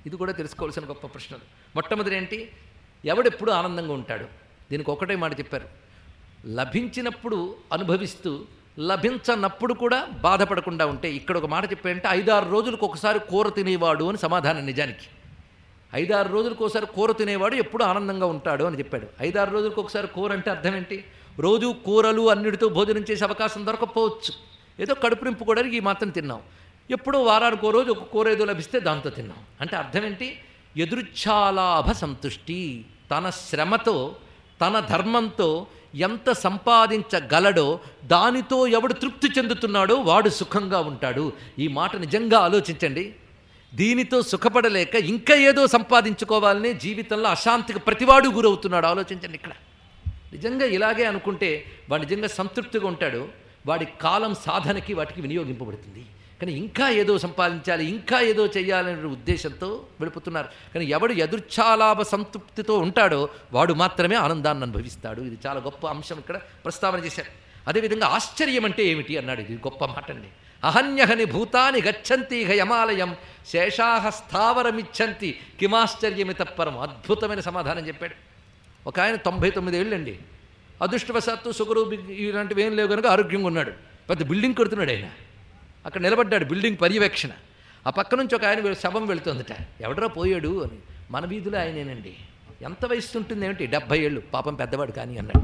ఇది కూడా తెలుసుకోవాల్సిన గొప్ప ప్రశ్నలు మొట్టమొదటి ఏంటి ఎవడెప్పుడు ఆనందంగా ఉంటాడు దీనికి ఒకటే మాట చెప్పారు లభించినప్పుడు అనుభవిస్తూ లభించనప్పుడు కూడా బాధపడకుండా ఉంటే ఇక్కడ ఒక మాట చెప్పారంటే ఐదారు రోజులకు ఒకసారి కూర తినేవాడు అని సమాధానం నిజానికి ఐదారు రోజులకు ఒకసారి కూర తినేవాడు ఎప్పుడు ఆనందంగా ఉంటాడు అని చెప్పాడు ఐదారు రోజులకు ఒకసారి కూర అంటే అర్థం ఏంటి రోజు కూరలు అన్నిటితో భోజనం చేసే అవకాశం దొరకకపోవచ్చు ఏదో కడుపు నింపుకోవడానికి ఈ మాత్రం తిన్నాం ఎప్పుడో వారానికి ఓ రోజు ఒక కూర ఏదో లభిస్తే దాంతో తిన్నాం అంటే అర్థం ఏంటి ఎదురుచ్ఛాలాభ సంతుష్టి తన శ్రమతో తన ధర్మంతో ఎంత సంపాదించగలడో దానితో ఎవడు తృప్తి చెందుతున్నాడో వాడు సుఖంగా ఉంటాడు ఈ మాట నిజంగా ఆలోచించండి దీనితో సుఖపడలేక ఇంకా ఏదో సంపాదించుకోవాలనే జీవితంలో అశాంతికి ప్రతివాడు గురవుతున్నాడు ఆలోచించండి ఇక్కడ నిజంగా ఇలాగే అనుకుంటే వాడు నిజంగా సంతృప్తిగా ఉంటాడు వాడి కాలం సాధనకి వాటికి వినియోగింపబడుతుంది కానీ ఇంకా ఏదో సంపాదించాలి ఇంకా ఏదో చేయాలనే ఉద్దేశంతో వెళ్ళిపోతున్నారు కానీ ఎవడు ఎదుర్చాలాభ సంతృప్తితో ఉంటాడో వాడు మాత్రమే ఆనందాన్ని అనుభవిస్తాడు ఇది చాలా గొప్ప అంశం ఇక్కడ ప్రస్తావన చేశారు అదేవిధంగా ఆశ్చర్యం అంటే ఏమిటి అన్నాడు ఇది గొప్ప మాట అండి అహన్యహని భూతాని గచ్చంతి ఇహ యమాలయం శేషాహ స్థావరమిచ్చంతి కిమాశ్చర్యమిత పరం అద్భుతమైన సమాధానం చెప్పాడు ఒక ఆయన తొంభై తొమ్మిది ఏళ్ళండి అదృష్టవశాత్తు షుగరు బిగ్- ఇలాంటివి ఏం లేవు కనుక ఆరోగ్యంగా ఉన్నాడు పెద్ద బిల్డింగ్ కడుతున్నాడు ఆయన అక్కడ నిలబడ్డాడు బిల్డింగ్ పర్యవేక్షణ ఆ పక్క నుంచి ఒక ఆయన వె- శవం వెళుతుందట ఎవడరా పోయాడు అని మన వీధిలో ఆయనేనండి ఎంత వయసు ఉంటుంది ఏమిటి డెబ్భై ఏళ్ళు పాపం పెద్దవాడు కానీ అన్నట్ట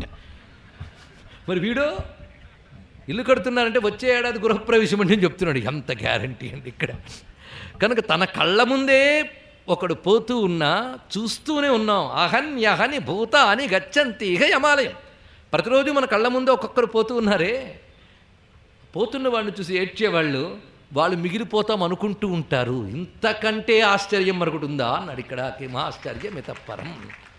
మరి వీడు ఇల్లు కడుతున్నారంటే వచ్చే ఏడాది గృహప్రవేశం అంటే చెప్తున్నాడు ఎంత గ్యారంటీ అండి ఇక్కడ కనుక తన కళ్ళ ముందే ఒకడు పోతూ ఉన్నా చూస్తూనే ఉన్నాం అహన్యహని భూత అని గచ్చంతి ఇహ యమాలయం ప్రతిరోజు మన కళ్ళ ముందే ఒక్కొక్కరు పోతూ ఉన్నారే పోతున్న వాడిని చూసి ఏడ్చేవాళ్ళు వాళ్ళు మిగిలిపోతాం అనుకుంటూ ఉంటారు ఇంతకంటే ఆశ్చర్యం మరొకటి ఉందా అన్నాడు ఇక్కడ కిమ ఆశ్చర్యం మితపరం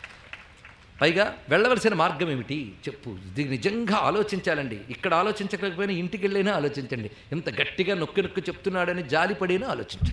పైగా వెళ్ళవలసిన మార్గం ఏమిటి చెప్పు ఇది నిజంగా ఆలోచించాలండి ఇక్కడ ఆలోచించకపోయినా ఇంటికి వెళ్ళైనా ఆలోచించండి ఎంత గట్టిగా నొక్కి నొక్కి చెప్తున్నాడని జాలిపడినా ఆలోచించండి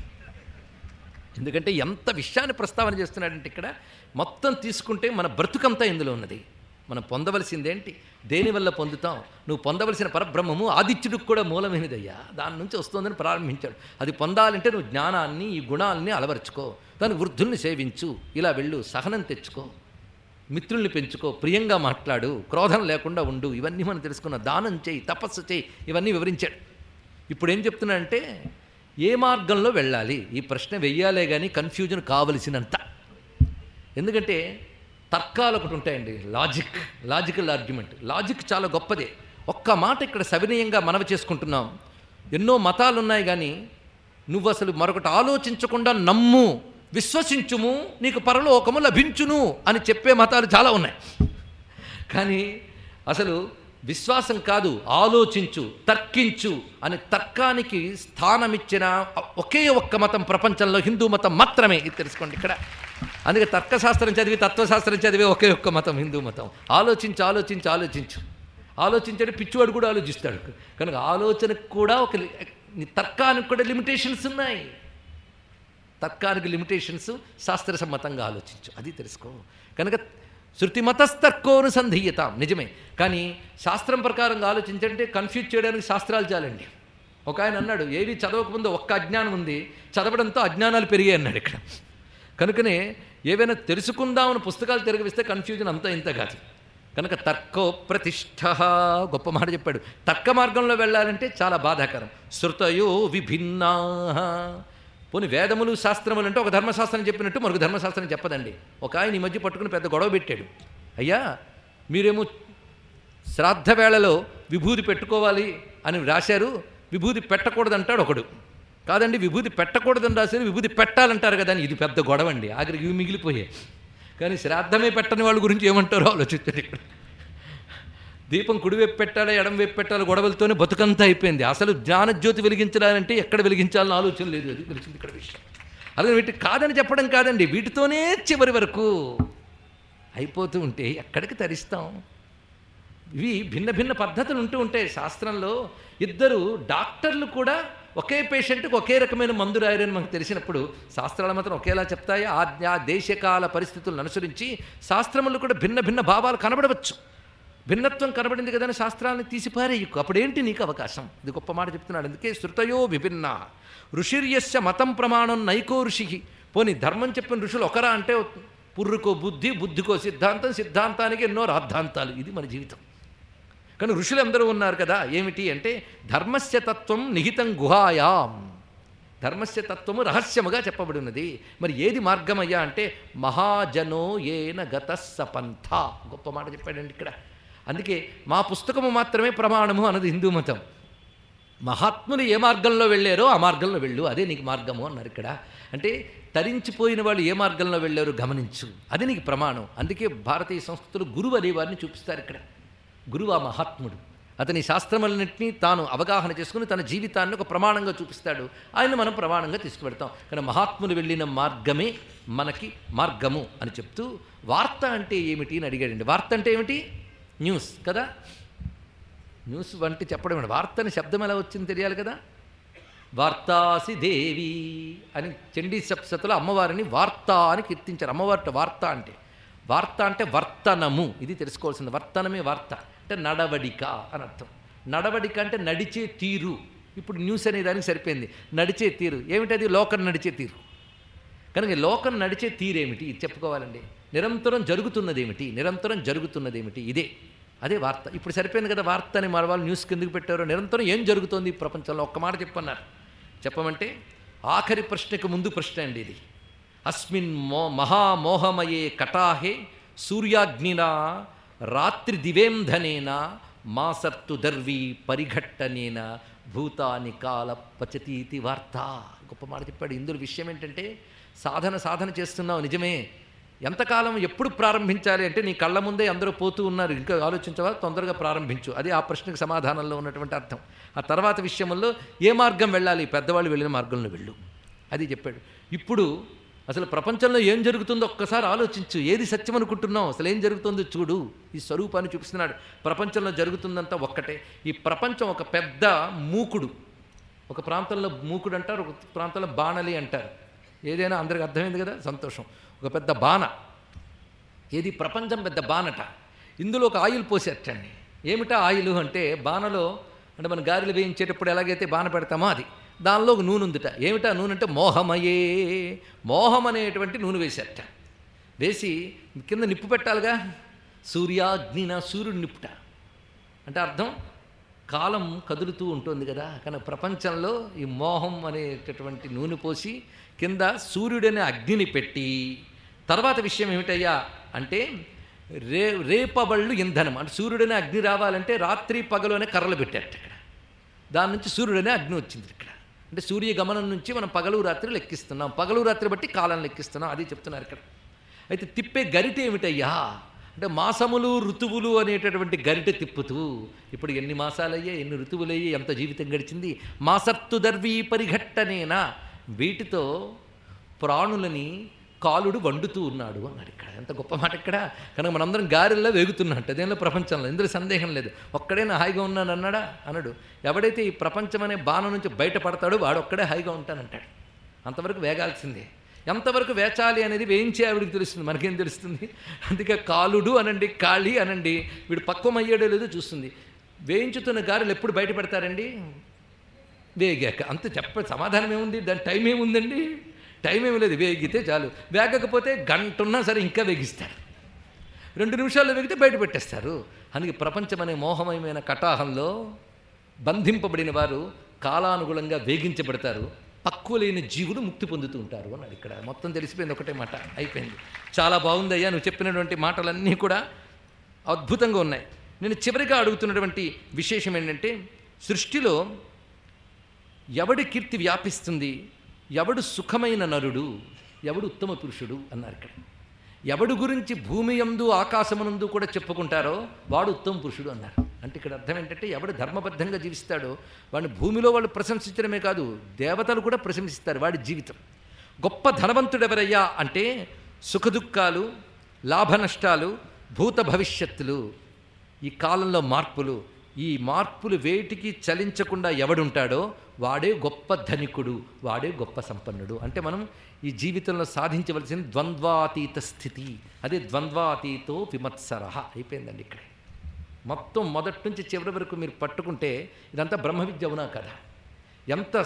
ఎందుకంటే ఎంత విషయాన్ని ప్రస్తావన చేస్తున్నాడంటే ఇక్కడ మొత్తం తీసుకుంటే మన బ్రతుకంతా ఇందులో ఉన్నది మనం పొందవలసిందేంటి దేనివల్ల పొందుతాం నువ్వు పొందవలసిన పరబ్రహ్మము ఆదిత్యుడికి కూడా మూలమైనదయ్యా దాని నుంచి వస్తుందని ప్రారంభించాడు అది పొందాలంటే నువ్వు జ్ఞానాన్ని ఈ గుణాలని అలవరుచుకో దాని వృద్ధుల్ని సేవించు ఇలా వెళ్ళు సహనం తెచ్చుకో మిత్రుల్ని పెంచుకో ప్రియంగా మాట్లాడు క్రోధం లేకుండా ఉండు ఇవన్నీ మనం తెలుసుకున్న దానం చేయి తపస్సు చేయి ఇవన్నీ వివరించాడు ఇప్పుడు ఏం చెప్తున్నాడంటే ఏ మార్గంలో వెళ్ళాలి ఈ ప్రశ్న వెయ్యాలే కానీ కన్ఫ్యూజన్ కావలసినంత ఎందుకంటే తర్కాలు ఒకటి ఉంటాయండి లాజిక్ లాజికల్ ఆర్గ్యుమెంట్ లాజిక్ చాలా గొప్పదే ఒక్క మాట ఇక్కడ సవినయంగా మనవి చేసుకుంటున్నాం ఎన్నో మతాలు ఉన్నాయి కానీ నువ్వు అసలు మరొకటి ఆలోచించకుండా నమ్ము విశ్వసించుము నీకు పరలోకము లభించును అని చెప్పే మతాలు చాలా ఉన్నాయి కానీ అసలు విశ్వాసం కాదు ఆలోచించు తర్కించు అని తర్కానికి స్థానమిచ్చిన ఒకే ఒక్క మతం ప్రపంచంలో హిందూ మతం మాత్రమే ఇది తెలుసుకోండి ఇక్కడ అందుకే తర్కశాస్త్రం చదివి తత్వశాస్త్రం చదివే ఒకే ఒక్క మతం హిందూ మతం ఆలోచించు ఆలోచించు ఆలోచించు ఆలోచించండి పిచ్చివాడు కూడా ఆలోచిస్తాడు కనుక ఆలోచనకు కూడా ఒక లి- నీ తర్కానికి కూడా లిమిటేషన్స్ ఉన్నాయి తర్కానికి లిమిటేషన్స్ శాస్త్రసమ్మతంగా ఆలోచించు అది తెలుసుకో కనుక శృతిమతస్తర్కోనుసంధీయతాం నిజమే కానీ శాస్త్రం ప్రకారంగా ఆలోచించంటే కన్ఫ్యూజ్ చేయడానికి శాస్త్రాలు చాలండి ఒక ఆయన అన్నాడు ఏవి చదవకముందు ఒక్క అజ్ఞానం ఉంది చదవడంతో అజ్ఞానాలు పెరిగాయి అన్నాడు ఇక్కడ కనుకనే ఏవైనా తెలుసుకుందామని పుస్తకాలు తిరగవిస్తే కన్ఫ్యూజన్ అంతా ఇంత కాదు కనుక తర్కో ప్రతిష్ట గొప్ప మాట చెప్పాడు తర్క మార్గంలో వెళ్ళాలంటే చాలా బాధాకరం శృతయో విభిన్నా పోనీ వేదములు శాస్త్రములు అంటే ఒక ధర్మశాస్త్రం చెప్పినట్టు మరొక ధర్మశాస్త్రం చెప్పదండి ఒక ఆయన ఈ మధ్య పట్టుకుని పెద్ద గొడవ పెట్టాడు అయ్యా మీరేమో శ్రాద్ధ వేళలో విభూది పెట్టుకోవాలి అని రాశారు విభూది పెట్టకూడదంటాడు ఒకడు కాదండి విభూది పెట్టకూడదని రాశారు విభూది పెట్టాలంటారు కదా అని ఇది పెద్ద గొడవ అండి ఆఖరికి ఇవి మిగిలిపోయాయి కానీ శ్రాద్ధమే పెట్టని వాళ్ళ గురించి ఏమంటారో ఆలోచించండి ఇక్కడ దీపం కుడివైపు పెట్టాలా ఎడం వైపు పెట్టాలా గొడవలతోనే బతుకంతా అయిపోయింది అసలు జ్ఞానజ్యోతి వెలిగించాలంటే ఎక్కడ వెలిగించాలని ఆలోచన లేదు అది తెలిసింది ఇక్కడ విషయం అలాగే వీటి కాదని చెప్పడం కాదండి వీటితోనే చివరి వరకు అయిపోతూ ఉంటే ఎక్కడికి తరిస్తాం ఇవి భిన్న భిన్న పద్ధతులు ఉంటూ ఉంటాయి శాస్త్రంలో ఇద్దరు డాక్టర్లు కూడా ఒకే పేషెంట్కి ఒకే రకమైన మందు రాయరని మనకు తెలిసినప్పుడు శాస్త్రాలు మాత్రం ఒకేలా చెప్తాయి ఆ ఆ దేశకాల పరిస్థితులను అనుసరించి శాస్త్రములు కూడా భిన్న భిన్న భావాలు కనబడవచ్చు భిన్నత్వం కనబడింది కదా అని శాస్త్రాలను తీసిపారేయకు అప్పుడేంటి నీకు అవకాశం ఇది గొప్ప మాట చెప్తున్నాడు అందుకే శృతయో విభిన్న ఋషిర్యస్య మతం ప్రమాణం నైకో ఋషి పోనీ ధర్మం చెప్పిన ఋషులు ఒకరా అంటే పుర్రుకో బుద్ధి బుద్ధికో సిద్ధాంతం సిద్ధాంతానికి ఎన్నో రాద్ధాంతాలు ఇది మన జీవితం కానీ ఋషులు అందరూ ఉన్నారు కదా ఏమిటి అంటే ధర్మస్య తత్వం నిహితం గుహాయాం ధర్మస్య తత్వము రహస్యముగా చెప్పబడి ఉన్నది మరి ఏది మార్గమయ్యా అంటే మహాజనో ఏన గత సపంథ గొప్ప మాట చెప్పాడండి ఇక్కడ అందుకే మా పుస్తకము మాత్రమే ప్రమాణము అన్నది హిందూ మతం మహాత్ములు ఏ మార్గంలో వెళ్ళారో ఆ మార్గంలో వెళ్ళు అదే నీకు మార్గము అన్నారు ఇక్కడ అంటే తరించిపోయిన వాళ్ళు ఏ మార్గంలో వెళ్ళారో గమనించు అది నీకు ప్రమాణం అందుకే భారతీయ సంస్కృతులు గురువు అనేవారిని చూపిస్తారు ఇక్కడ గురువు ఆ మహాత్ముడు అతని శాస్త్రములన్నింటినీ తాను అవగాహన చేసుకుని తన జీవితాన్ని ఒక ప్రమాణంగా చూపిస్తాడు ఆయన మనం ప్రమాణంగా తీసుకువెడతాం కానీ మహాత్ములు వెళ్ళిన మార్గమే మనకి మార్గము అని చెప్తూ వార్త అంటే ఏమిటి అని అడిగాడండి వార్త అంటే ఏమిటి న్యూస్ కదా న్యూస్ వంటి చెప్పడం ఏంటి? వార్త అని శబ్దం ఎలా వచ్చింది తెలియాలి కదా వార్తాసి దేవి అని చండీ సప్సతలో అమ్మవారిని వార్త అని కీర్తించారు అమ్మవారి వార్త అంటే వార్త అంటే వర్తనము ఇది తెలుసుకోవాల్సింది వర్తనమే వార్త అంటే నడవడిక అని అర్థం నడవడిక అంటే నడిచే తీరు ఇప్పుడు న్యూస్ అనే దానికి సరిపోయింది నడిచే తీరు ఏమిటది లోకం నడిచే తీరు కనుక ఈ లోకం నడిచే తీరేమిటి ఇది చెప్పుకోవాలండి నిరంతరం జరుగుతున్నదేమిటి నిరంతరం జరుగుతున్నదేమిటి ఇదే అదే వార్త ఇప్పుడు సరిపోయింది కదా వార్త అని మన వాళ్ళు న్యూస్కి ఎందుకు పెట్టారో నిరంతరం ఏం జరుగుతోంది ఈ ప్రపంచంలో ఒక్క మాట చెప్పన్నారు చెప్పమంటే ఆఖరి ప్రశ్నకు ముందు ప్రశ్న అండి ఇది అస్మిన్ మో మహామోహమయే కటాహే సూర్యాగ్నినా రాత్రి దివేంధనేన మాసర్తు దర్వి పరిఘట్టనేన భూతాని కాల పచతీతి వార్త గొప్ప మాట చెప్పాడు ఇందులో విషయం ఏంటంటే సాధన సాధన చేస్తున్నావు నిజమే ఎంతకాలం ఎప్పుడు ప్రారంభించాలి అంటే నీ కళ్ళ ముందే అందరూ పోతూ ఉన్నారు ఇంకా ఆలోచించవా తొందరగా ప్రారంభించు అది ఆ ప్రశ్నకు సమాధానంలో ఉన్నటువంటి అర్థం ఆ తర్వాత విషయంలో ఏ మార్గం వెళ్ళాలి పెద్దవాళ్ళు వెళ్ళిన మార్గంలో వెళ్ళు అది చెప్పాడు ఇప్పుడు అసలు ప్రపంచంలో ఏం జరుగుతుందో ఒక్కసారి ఆలోచించు ఏది సత్యం అనుకుంటున్నావు అసలు ఏం జరుగుతుందో చూడు ఈ స్వరూపాన్ని చూపిస్తున్నాడు ప్రపంచంలో జరుగుతుందంతా ఒక్కటే ఈ ప్రపంచం ఒక పెద్ద మూకుడు ఒక ప్రాంతంలో మూకుడు అంటారు ఒక ప్రాంతంలో బాణలి అంటారు ఏదైనా అందరికి అర్థమైంది కదా సంతోషం ఒక పెద్ద బాణ ఏది ప్రపంచం పెద్ద బానట ఇందులో ఒక ఆయిల్ పోసేటండి ఏమిటా ఆయిల్ అంటే బాణలో అంటే మన గారెలు వేయించేటప్పుడు ఎలాగైతే బాణ పెడతామో అది దానిలో ఒక నూనె ఉందిట ఏమిటా నూనె అంటే మోహమయే మోహం అనేటువంటి నూనె వేసేట వేసి కింద నిప్పు పెట్టాలిగా సూర్యాగ్నిన సూర్యుడు నిప్పుట అంటే అర్థం కాలం కదులుతూ ఉంటుంది కదా కానీ ప్రపంచంలో ఈ మోహం అనేటటువంటి నూనె పోసి కింద సూర్యుడనే అగ్నిని పెట్టి తర్వాత విషయం ఏమిటయ్యా అంటే రే రేపబళ్ళు ఇంధనం అంటే సూర్యుడనే అగ్ని రావాలంటే రాత్రి పగలోనే కర్రలు పెట్టారట ఇక్కడ దాని నుంచి సూర్యుడనే అగ్ని వచ్చింది ఇక్కడ అంటే సూర్య గమనం నుంచి మనం పగలు రాత్రి లెక్కిస్తున్నాం పగలు రాత్రి బట్టి కాలం లెక్కిస్తున్నాం అది చెప్తున్నారు ఇక్కడ అయితే తిప్పే గరిట ఏమిటయ్యా అంటే మాసములు ఋతువులు అనేటటువంటి గరిట తిప్పుతూ ఇప్పుడు ఎన్ని మాసాలయ్యాయి ఎన్ని ఋతువులయ్యాయి ఎంత జీవితం గడిచింది మాసత్తు దర్వీ పరిఘట్టనేనా వీటితో ప్రాణులని కాలుడు వండుతూ ఉన్నాడు అన్నాడు ఇక్కడ ఎంత గొప్ప మాట ఇక్కడ కనుక మనందరం గారెల్లో వేగుతున్నట్టు అదేంలో ప్రపంచంలో ఇందులో సందేహం లేదు ఒక్కడే నా హాయిగా ఉన్నాను అన్నాడా అనడు ఎవడైతే ఈ ప్రపంచం అనే బాణం నుంచి బయటపడతాడో వాడు ఒక్కడే హాయిగా ఉంటానంటాడు అంతవరకు వేగాల్సిందే ఎంతవరకు వేచాలి అనేది వేయించే ఆవిడికి తెలుస్తుంది మనకేం తెలుస్తుంది అందుకే కాలుడు అనండి కాళి అనండి వీడు పక్వం అయ్యాడో లేదో చూస్తుంది వేయించుతున్న గారెలు ఎప్పుడు బయట పెడతారండి వేగాక అంత చెప్ప సమాధానం ఏముంది దాని టైం ఏముందండి టైం ఏమి లేదు వేగితే చాలు వేగకపోతే గంట ఉన్నా సరే ఇంకా వేగిస్తారు రెండు నిమిషాల్లో వేగితే బయట పెట్టేస్తారు అందుకే ప్రపంచం అనే మోహమయమైన కటాహంలో బంధింపబడిన వారు కాలానుగుణంగా వేగించబడతారు పక్కువ లేని జీవులు ముక్తి పొందుతూ ఉంటారు అన్నాడు ఇక్కడ మొత్తం తెలిసిపోయింది ఒకటే మాట అయిపోయింది చాలా బాగుందయ్యా నువ్వు చెప్పినటువంటి మాటలన్నీ కూడా అద్భుతంగా ఉన్నాయి నేను చివరిగా అడుగుతున్నటువంటి విశేషం ఏంటంటే సృష్టిలో ఎవడి కీర్తి వ్యాపిస్తుంది ఎవడు సుఖమైన నరుడు ఎవడు ఉత్తమ పురుషుడు అన్నారు ఇక్కడ ఎవడు గురించి భూమి యందు ఆకాశమునందు కూడా చెప్పుకుంటారో వాడు ఉత్తమ పురుషుడు అన్నారు అంటే ఇక్కడ అర్థం ఏంటంటే ఎవడు ధర్మబద్ధంగా జీవిస్తాడో వాడిని భూమిలో వాళ్ళు ప్రశంసించడమే కాదు దేవతలు కూడా ప్రశంసిస్తారు వాడి జీవితం గొప్ప ధనవంతుడు ఎవరయ్యా అంటే సుఖదుఖాలు లాభ నష్టాలు భూత భవిష్యత్తులు ఈ కాలంలో మార్పులు ఈ మార్పులు వేటికి చలించకుండా ఎవడుంటాడో వాడే గొప్ప ధనికుడు వాడే గొప్ప సంపన్నుడు అంటే మనం ఈ జీవితంలో సాధించవలసిన ద్వంద్వాతీత స్థితి అదే ద్వంద్వాతీతో విమత్సర అయిపోయిందండి ఇక్కడ మొత్తం మొదటి నుంచి చివరి వరకు మీరు పట్టుకుంటే ఇదంతా బ్రహ్మ విద్య అవునా కదా ఎంత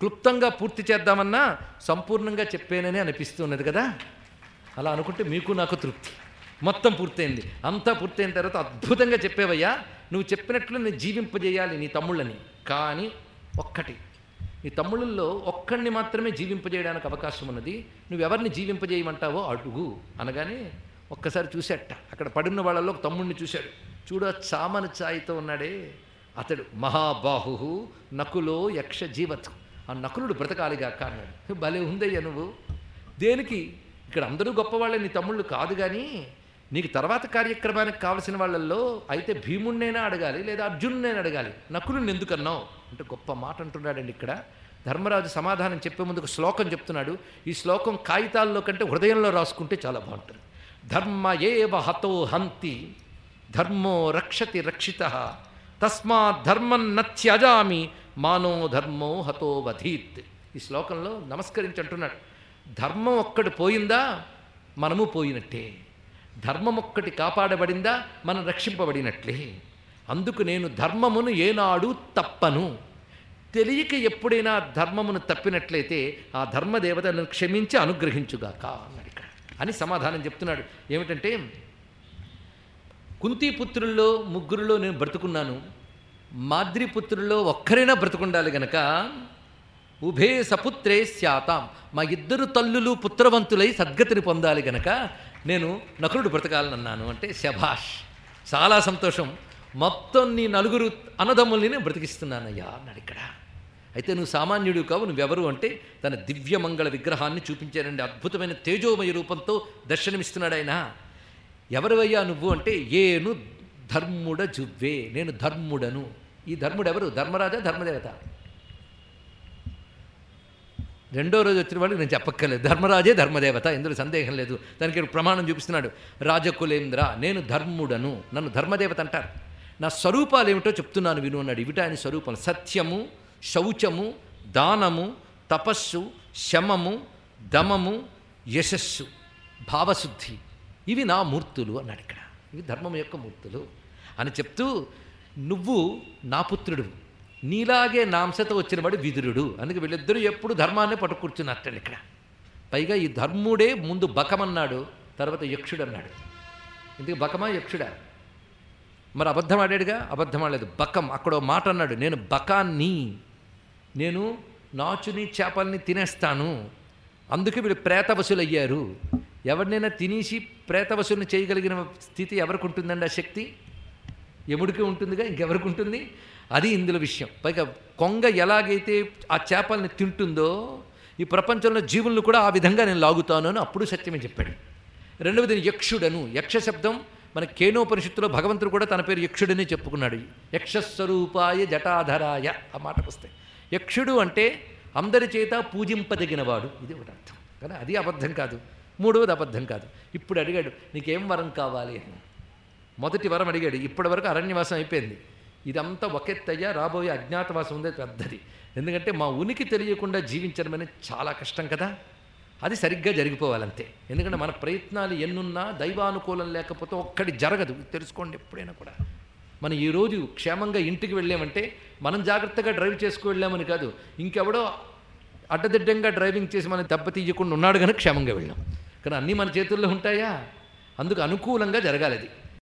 క్లుప్తంగా పూర్తి చేద్దామన్నా సంపూర్ణంగా చెప్పానని అనిపిస్తున్నది కదా అలా అనుకుంటే మీకు నాకు తృప్తి మొత్తం పూర్తయింది అంతా పూర్తయిన తర్వాత అద్భుతంగా చెప్పేవయ్యా నువ్వు చెప్పినట్లు నేను జీవింపజేయాలి నీ తమ్ముళ్ళని కానీ ఒక్కటి నీ తమ్ముళ్ళల్లో ఒక్కడిని మాత్రమే జీవింపజేయడానికి అవకాశం ఉన్నది నువ్వెవరిని జీవింపజేయమంటావో అడుగు అనగానే ఒక్కసారి చూసేట అక్కడ పడిన వాళ్ళలో ఒక తమ్ముడిని చూశాడు చూడ చామన ఛాయితో ఉన్నాడే అతడు మహాబాహు నకులో యక్ష జీవత్ ఆ నకులుడు బ్రతకాలిగా అన్నాడు భలే ఉందయ్యా నువ్వు దేనికి ఇక్కడ అందరూ గొప్పవాళ్ళే నీ తమ్ముళ్ళు కాదు కానీ నీకు తర్వాత కార్యక్రమానికి కావలసిన వాళ్ళల్లో అయితే భీముణ్ణైనా అడగాలి లేదా అర్జునునైనా అడగాలి నకులుని ఎందుకన్నావు అంటే గొప్ప మాట అంటున్నాడండి ఇక్కడ ధర్మరాజు సమాధానం చెప్పే ముందు ఒక శ్లోకం చెప్తున్నాడు ఈ శ్లోకం కాగితాల్లో కంటే హృదయంలో రాసుకుంటే చాలా బాగుంటుంది ధర్మ ఏవ హతో హంతి ధర్మో రక్షతి రక్షిత తస్మాత్ ధర్మం నత్యజామి మానో ధర్మో హతో వధీత్ ఈ శ్లోకంలో నమస్కరించి అంటున్నాడు ధర్మం ఒక్కటి పోయిందా మనము పోయినట్టే ధర్మం ఒక్కటి కాపాడబడిందా మనం రక్షింపబడినట్లే అందుకు నేను ధర్మమును ఏనాడు తప్పను తెలియక ఎప్పుడైనా ధర్మమును తప్పినట్లయితే ఆ ధర్మదేవత నన్ను క్షమించి అనుగ్రహించుగాక అన్నాడు ఇక్కడ అని సమాధానం చెప్తున్నాడు ఏమిటంటే కుంతీపుత్రుల్లో ముగ్గురులో నేను బ్రతుకున్నాను మాద్రిపుత్రుల్లో ఒక్కరైనా బ్రతుకుండాలి గనక ఉభే సపుత్రే స్యాతాం మా ఇద్దరు తల్లులు పుత్రవంతులై సద్గతిని పొందాలి గనక నేను నకులుడు బ్రతకాలనన్నాను అంటే శభాష్ చాలా సంతోషం మొత్తం నీ నలుగురు అన్నదమ్ముల్ని నేను బ్రతికిస్తున్నానయ్యా అన్నాడు ఇక్కడ అయితే నువ్వు సామాన్యుడు కావు నువ్వెవరు అంటే తన దివ్యమంగళ విగ్రహాన్ని చూపించానండి అద్భుతమైన తేజోమయ రూపంతో దర్శనమిస్తున్నాడు ఆయన ఎవరివయ్యా నువ్వు అంటే ఏను ధర్ముడ జువ్వే నేను ధర్ముడను ఈ ధర్ముడు ఎవరు ధర్మరాజా ధర్మదేవత రెండో రోజు వచ్చిన వాడికి నేను చెప్పక్కర్లేదు ధర్మరాజే ధర్మదేవత ఇందులో సందేహం లేదు దానికి ఇక్కడ ప్రమాణం చూపిస్తున్నాడు రాజకులేంద్ర నేను ధర్ముడను నన్ను ధర్మదేవత అంటారు నా స్వరూపాలు ఏమిటో చెప్తున్నాను విను అన్నాడు ఇవిట ఆయన స్వరూపం సత్యము శౌచము దానము తపస్సు శమము దమము యశస్సు భావశుద్ధి ఇవి నా మూర్తులు అన్నాడు ఇక్కడ ఇవి ధర్మం యొక్క మూర్తులు అని చెప్తూ నువ్వు నా పుత్రుడు నీలాగే నాంశతో వచ్చినవాడు విదురుడు అందుకే వీళ్ళిద్దరూ ఎప్పుడు ధర్మాన్ని పట్టుకూర్చున్నట్టండి ఇక్కడ పైగా ఈ ధర్ముడే ముందు బకమన్నాడు తర్వాత యక్షుడు అన్నాడు ఇందుకు బకమా యక్షుడా మరి అబద్ధం ఆడాడుగా అబద్ధం ఆడలేదు బకం అక్కడ ఓ మాట అన్నాడు నేను బకాన్ని నేను నాచుని చేపల్ని తినేస్తాను అందుకే వీళ్ళు ప్రేతవసులయ్యారు ఎవరినైనా తినేసి ప్రేతవసుల్ని చేయగలిగిన స్థితి ఎవరికి ఉంటుందండి ఆ శక్తి ఎముడికి ఉంటుందిగా ఇంకెవరికి ఉంటుంది అది ఇందులో విషయం పైగా కొంగ ఎలాగైతే ఆ చేపల్ని తింటుందో ఈ ప్రపంచంలో జీవులను కూడా ఆ విధంగా నేను లాగుతాను అని అప్పుడు సత్యమే చెప్పాడు రెండవది యక్షుడను యక్ష శబ్దం మన కేనోపనిషత్తులో భగవంతుడు కూడా తన పేరు యక్షుడని చెప్పుకున్నాడు యక్షస్వరూపాయ జటాధరాయ ఆ మాటకు వస్తే యక్షుడు అంటే అందరి చేత పూజింపదగినవాడు ఇది ఒకటి అర్థం కానీ అది అబద్ధం కాదు మూడవది అబద్ధం కాదు ఇప్పుడు అడిగాడు నీకేం వరం కావాలి అని మొదటి వరం అడిగాడు ఇప్పటివరకు అరణ్యవాసం అయిపోయింది ఇదంతా ఒకెత్తయ్యా రాబోయే అజ్ఞాతవాసం ఉందే పెద్దది ఎందుకంటే మా ఉనికి తెలియకుండా జీవించడం అనేది చాలా కష్టం కదా అది సరిగ్గా జరిగిపోవాలంతే ఎందుకంటే మన ప్రయత్నాలు ఎన్నున్నా దైవానుకూలం లేకపోతే ఒక్కటి జరగదు ఇది తెలుసుకోండి ఎప్పుడైనా కూడా మనం ఈరోజు క్షేమంగా ఇంటికి వెళ్ళామంటే మనం జాగ్రత్తగా డ్రైవ్ చేసుకు వెళ్ళామని కాదు ఇంకెవడో అడ్డదిడ్డంగా డ్రైవింగ్ చేసి మనం దెబ్బతీయకుండా ఉన్నాడు కనుక క్షేమంగా వెళ్ళాం కానీ అన్నీ మన చేతుల్లో ఉంటాయా అందుకు అనుకూలంగా జరగాలి అది